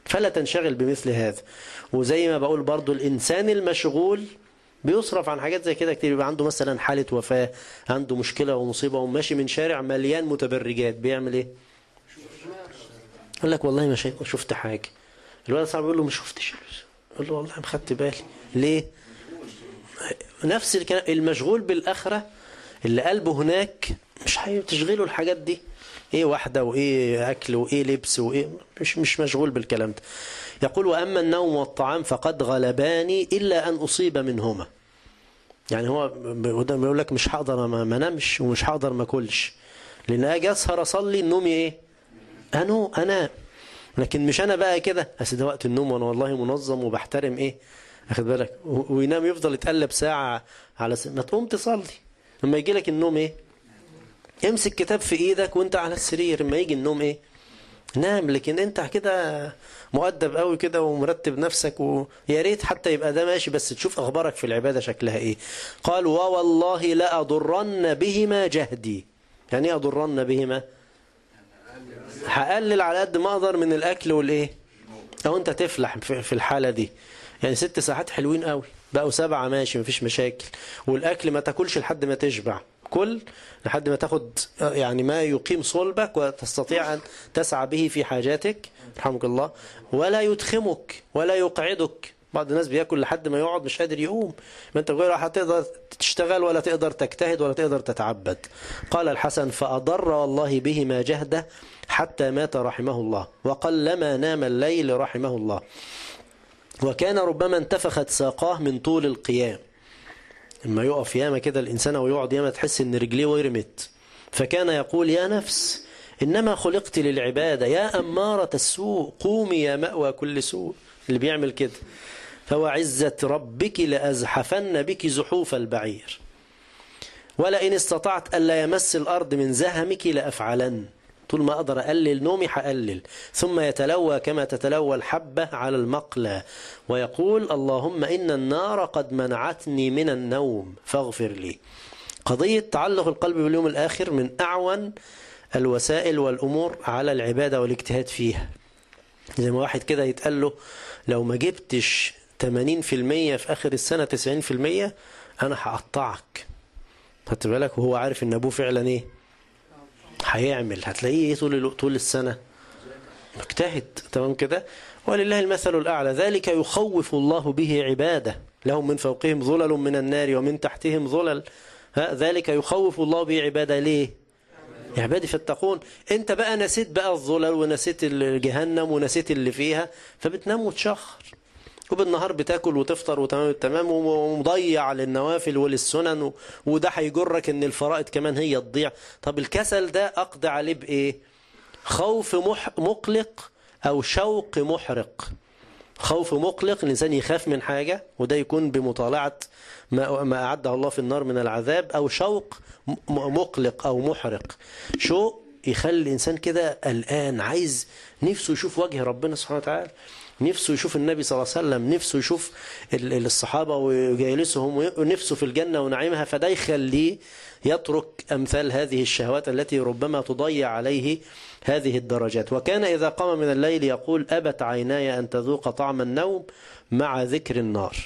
فلا تنشغل بمثل هذا وزي ما بقول برضو الإنسان المشغول بيصرف عن حاجات زي كده كتير يبقى عنده مثلا حالة وفاة عنده مشكلة ومصيبة وماشي من شارع مليان متبرجات بيعمل ايه يقول لك والله ما شايف شفت حاجة الولد صاحبه يقول له ما شفتش يقول له والله ما خدت بالي ليه نفس الكلام المشغول بالآخرة اللي قلبه هناك مش هتشغله الحاجات دي ايه واحدة وايه اكل وايه لبس وايه مش مش مشغول بالكلام ده يقول واما النوم والطعام فقد غلباني الا ان اصيب منهما يعني هو بيقول لك مش هقدر ما انامش ومش هقدر ما اكلش لان اجي اسهر اصلي النوم ايه انو انا لكن مش انا بقى كده اصل ده وقت النوم وانا والله منظم وبحترم ايه اخد بالك وينام يفضل يتقلب ساعة على س... ما تقوم تصلي لما يجي لك النوم ايه امسك كتاب في ايدك وانت على السرير لما يجي النوم ايه نام لكن انت كده مؤدب قوي كده ومرتب نفسك ويا ريت حتى يبقى ده ماشي بس تشوف اخبارك في العباده شكلها ايه قال ووالله لا اضرن بهما جهدي يعني ايه اضرن بهما هقلل على قد ما اقدر من الاكل والايه او انت تفلح في الحاله دي يعني ست ساعات حلوين قوي بقوا سبعة ماشي مفيش مشاكل والاكل ما تاكلش لحد ما تشبع كل لحد ما تاخد يعني ما يقيم صلبك وتستطيع أن تسعى به في حاجاتك رحمك الله ولا يدخمك ولا يقعدك بعض الناس بياكل لحد ما يقعد مش قادر يقوم ما انت غير هتقدر تشتغل ولا تقدر تجتهد ولا تقدر تتعبد قال الحسن فأضر والله بهما جهده حتى مات رحمه الله وقلما نام الليل رحمه الله وكان ربما انتفخت ساقاه من طول القيام لما يقف ياما كده الإنسان ويقعد ياما تحس ان رجليه ورمت فكان يقول يا نفس إنما خلقت للعبادة يا أمارة السوء قومي يا مأوى كل سوء اللي بيعمل كده فهو عزة ربك لأزحفن بك زحوف البعير ولئن استطعت ألا يمس الأرض من زهمك لأفعلن طول ما أقدر أقلل نومي حقلل ثم يتلوى كما تتلوى الحبة على المقلى ويقول اللهم إن النار قد منعتني من النوم فاغفر لي قضية تعلق القلب باليوم الآخر من أعون الوسائل والأمور على العبادة والاجتهاد فيها زي ما واحد كده يتقال له لو ما جبتش 80% في آخر السنة 90% أنا هقطعك خدت بالك وهو عارف إن أبوه فعلا إيه هيعمل هتلاقيه ايه طول طول السنة مجتهد تمام كده ولله المثل الأعلى ذلك يخوف الله به عباده لهم من فوقهم ظلل من النار ومن تحتهم ظلل ذلك يخوف الله به عباده ليه يا عبادي فاتقون انت بقى نسيت بقى الظلل ونسيت الجهنم ونسيت اللي فيها فبتنام وتشخر وبالنهار بتاكل وتفطر وتمام التمام ومضيع للنوافل وللسنن وده هيجرك ان الفرائض كمان هي تضيع طب الكسل ده اقضي عليه بايه خوف مح مقلق او شوق محرق خوف مقلق الانسان يخاف من حاجة وده يكون بمطالعة ما ما اعده الله في النار من العذاب او شوق مقلق او محرق شوق يخلي الانسان كده قلقان عايز نفسه يشوف وجه ربنا سبحانه وتعالى نفسه يشوف النبي صلى الله عليه وسلم نفسه يشوف الصحابة وجالسهم ونفسه في الجنة ونعيمها فده يخليه يترك أمثال هذه الشهوات التي ربما تضيع عليه هذه الدرجات وكان إذا قام من الليل يقول أبت عيناي أن تذوق طعم النوم مع ذكر النار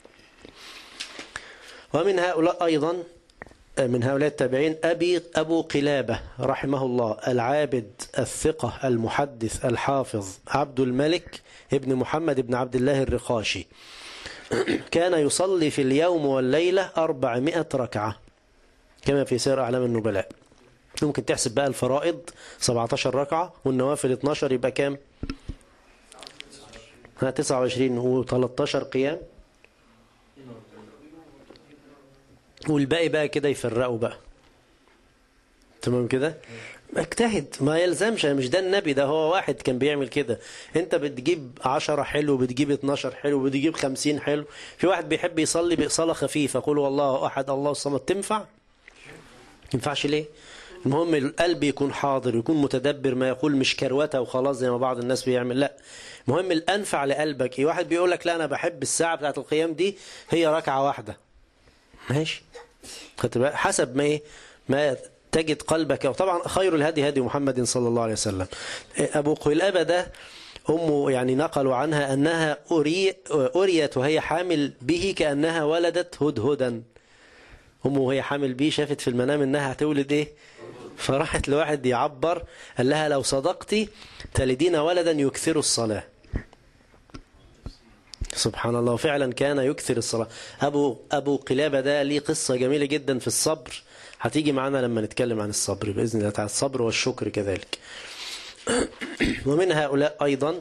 ومن هؤلاء أيضا من هؤلاء التابعين أبي أبو قلابة رحمه الله العابد الثقة المحدث الحافظ عبد الملك ابن محمد بن عبد الله الرقاشي كان يصلي في اليوم والليلة أربعمائة ركعة كما في سير أعلام النبلاء ممكن تحسب بقى الفرائض 17 ركعة والنوافل 12 يبقى كام 29 و13 قيام والباقي بقى كده يفرقوا بقى تمام كده اجتهد ما يلزمش مش ده النبي ده هو واحد كان بيعمل كده انت بتجيب عشرة حلو بتجيب 12 حلو بتجيب 50 حلو في واحد بيحب يصلي بصلاة خفيفة قول والله احد الله الصمد تنفع ينفعش ليه المهم القلب يكون حاضر يكون متدبر ما يقول مش كروته وخلاص زي ما بعض الناس بيعمل لا المهم الانفع لقلبك ايه واحد بيقول لك لا انا بحب الساعة بتاعت القيام دي هي ركعة واحدة ماشي حسب ما ايه ما تجد قلبك وطبعا خير الهدي هدي محمد صلى الله عليه وسلم أبو قلابة ده أمه يعني نقلوا عنها أنها أري أريت وهي حامل به كأنها ولدت هدهدا أمه وهي حامل به شافت في المنام أنها هتولد إيه فراحت لواحد يعبر قال لها لو صدقتي تلدين ولدا يكثر الصلاة سبحان الله فعلا كان يكثر الصلاة أبو, أبو قلابة ده ليه قصة جميلة جدا في الصبر هتيجي معنا لما نتكلم عن الصبر بإذن الله تعالى الصبر والشكر كذلك ومن هؤلاء أيضا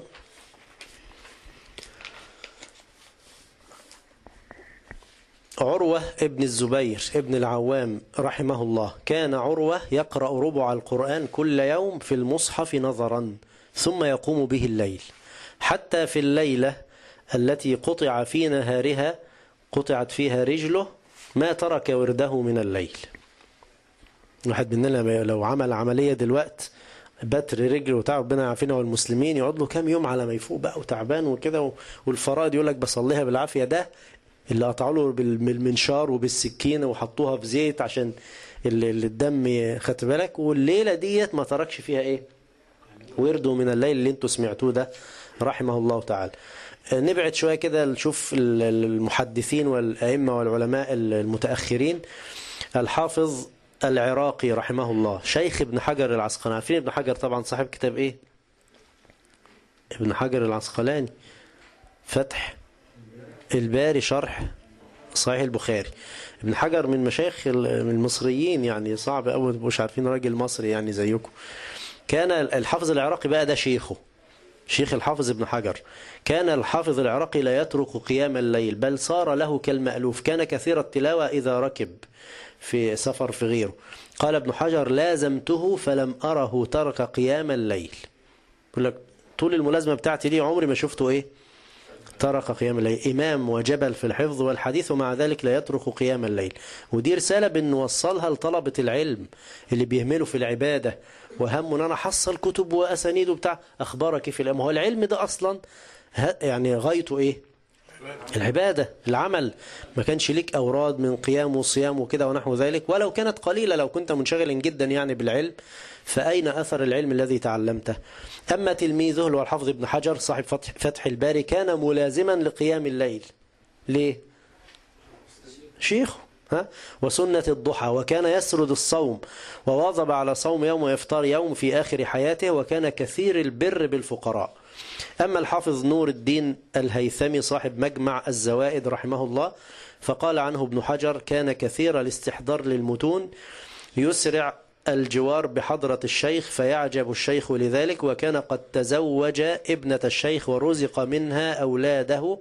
عروة ابن الزبير ابن العوام رحمه الله كان عروة يقرأ ربع القرآن كل يوم في المصحف نظرا ثم يقوم به الليل حتى في الليلة التي قطع في نهارها قطعت فيها رجله ما ترك ورده من الليل واحد مننا لو عمل عملية دلوقت بتر رجل وتعب ربنا يعافينا والمسلمين يقعد له كام يوم على ما يفوق بقى وتعبان وكده والفرائض يقول لك بصليها بالعافية ده اللي قطعوا له بالمنشار وبالسكينة وحطوها في زيت عشان اللي الدم خدت بالك والليلة ديت ما تركش فيها ايه ورده من الليل اللي انتوا سمعتوه ده رحمه الله تعالى نبعد شوية كده نشوف المحدثين والأئمة والعلماء المتأخرين الحافظ العراقي رحمه الله شيخ ابن حجر العسقلاني عارفين ابن حجر طبعا صاحب كتاب ايه ابن حجر العسقلاني فتح الباري شرح صحيح البخاري ابن حجر من مشايخ المصريين يعني صعب قوي مش عارفين راجل مصري يعني زيكم كان الحافظ العراقي بقى ده شيخه شيخ الحافظ ابن حجر كان الحافظ العراقي لا يترك قيام الليل بل صار له كالمألوف كان كثير التلاوة إذا ركب في سفر في غيره قال ابن حجر لازمته فلم أره ترك قيام الليل يقول لك طول الملازمة بتاعتي دي عمري ما شفته إيه ترك قيام الليل إمام وجبل في الحفظ والحديث ومع ذلك لا يترك قيام الليل ودي رسالة بنوصلها لطلبة العلم اللي بيهملوا في العبادة وهم ان انا حصل كتب واسانيد وبتاع اخبارك في العلم هو العلم ده اصلا يعني غايته ايه العبادة العمل ما كانش ليك أوراد من قيام وصيام وكده ونحو ذلك ولو كانت قليلة لو كنت منشغلا جدا يعني بالعلم فأين أثر العلم الذي تعلمته أما تلميذه اللي هو الحافظ ابن حجر صاحب فتح, فتح الباري كان ملازما لقيام الليل ليه شيخه ها وسنة الضحى وكان يسرد الصوم وواظب على صوم يوم ويفطر يوم في آخر حياته وكان كثير البر بالفقراء أما الحافظ نور الدين الهيثمي صاحب مجمع الزوائد رحمه الله فقال عنه ابن حجر كان كثير الاستحضار للمتون يسرع الجوار بحضرة الشيخ فيعجب الشيخ لذلك وكان قد تزوج ابنة الشيخ ورزق منها أولاده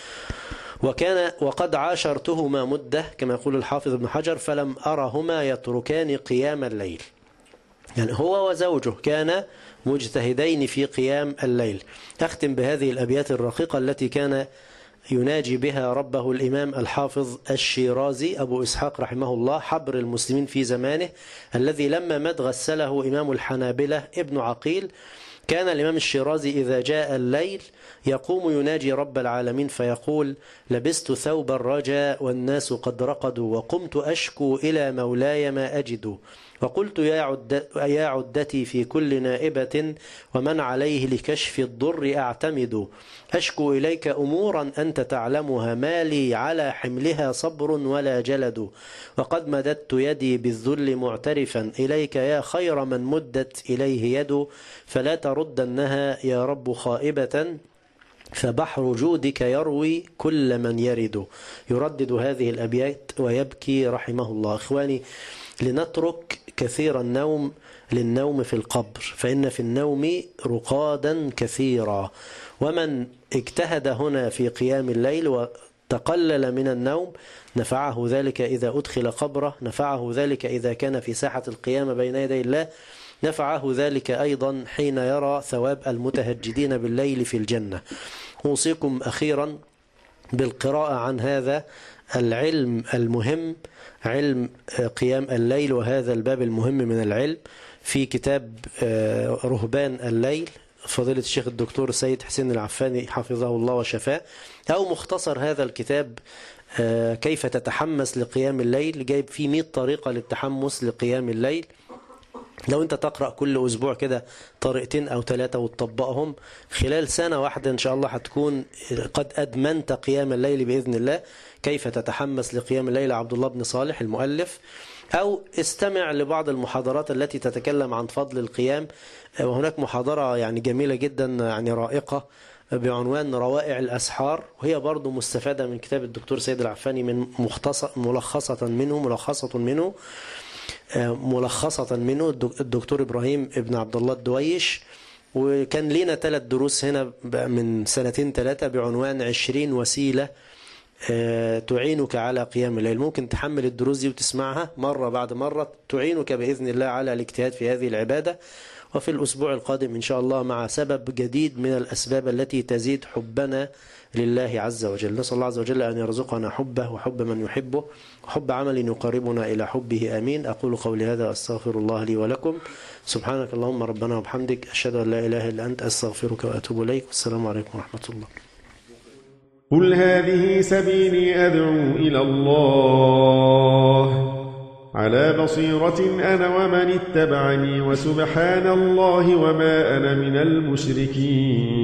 وكان وقد عاشرتهما مدة كما يقول الحافظ ابن حجر فلم أرهما يتركان قيام الليل يعني هو وزوجه كان مجتهدين في قيام الليل أختم بهذه الأبيات الرقيقة التي كان يناجي بها ربه الإمام الحافظ الشيرازي أبو إسحاق رحمه الله حبر المسلمين في زمانه الذي لما مات غسله إمام الحنابلة ابن عقيل كان الإمام الشيرازي إذا جاء الليل يقوم يناجي رب العالمين فيقول لبست ثوب الرجاء والناس قد رقدوا وقمت أشكو إلى مولاي ما أجد وقلت يا, عد يا عدتي في كل نائبة ومن عليه لكشف الضر أعتمد أشكو إليك أمورا أنت تعلمها ما لي على حملها صبر ولا جلد وقد مددت يدي بالذل معترفا إليك يا خير من مدت إليه يد فلا تردنها يا رب خائبة فبحر جودك يروي كل من يرد يردد هذه الأبيات ويبكي رحمه الله إخواني لنترك كثير النوم للنوم في القبر فإن في النوم رقادا كثيرا ومن اجتهد هنا في قيام الليل وتقلل من النوم نفعه ذلك إذا أدخل قبره نفعه ذلك إذا كان في ساحة القيامة بين يدي الله نفعه ذلك أيضا حين يرى ثواب المتهجدين بالليل في الجنة أوصيكم أخيرا بالقراءة عن هذا العلم المهم علم قيام الليل وهذا الباب المهم من العلم في كتاب رهبان الليل فضيلة الشيخ الدكتور سيد حسين العفاني حفظه الله وشفاه أو مختصر هذا الكتاب كيف تتحمس لقيام الليل جايب فيه 100 طريقة للتحمس لقيام الليل لو انت تقرأ كل أسبوع كده طريقتين أو ثلاثة وتطبقهم خلال سنة واحدة إن شاء الله هتكون قد أدمنت قيام الليل بإذن الله كيف تتحمس لقيام الليل عبد الله بن صالح المؤلف أو استمع لبعض المحاضرات التي تتكلم عن فضل القيام وهناك محاضرة يعني جميلة جدا يعني رائقة بعنوان روائع الأسحار وهي برضو مستفادة من كتاب الدكتور سيد العفاني من مختص ملخصة منه ملخصة منه ملخصة منه الدكتور إبراهيم ابن عبد الله الدويش وكان لنا ثلاث دروس هنا من سنتين ثلاثة بعنوان عشرين وسيلة تعينك على قيام الليل ممكن تحمل الدروس دي وتسمعها مرة بعد مرة تعينك بإذن الله على الاجتهاد في هذه العبادة وفي الأسبوع القادم إن شاء الله مع سبب جديد من الأسباب التي تزيد حبنا لله عز وجل نسأل الله عز وجل أن يرزقنا حبه وحب من يحبه وحب عمل يقربنا إلى حبه آمين أقول قولي هذا أستغفر الله لي ولكم سبحانك اللهم ربنا وبحمدك أشهد أن لا إله إلا أنت أستغفرك وأتوب إليك والسلام عليكم ورحمة الله قل هذه سبيلي أدعو إلى الله على بصيرة أنا ومن اتبعني وسبحان الله وما أنا من المشركين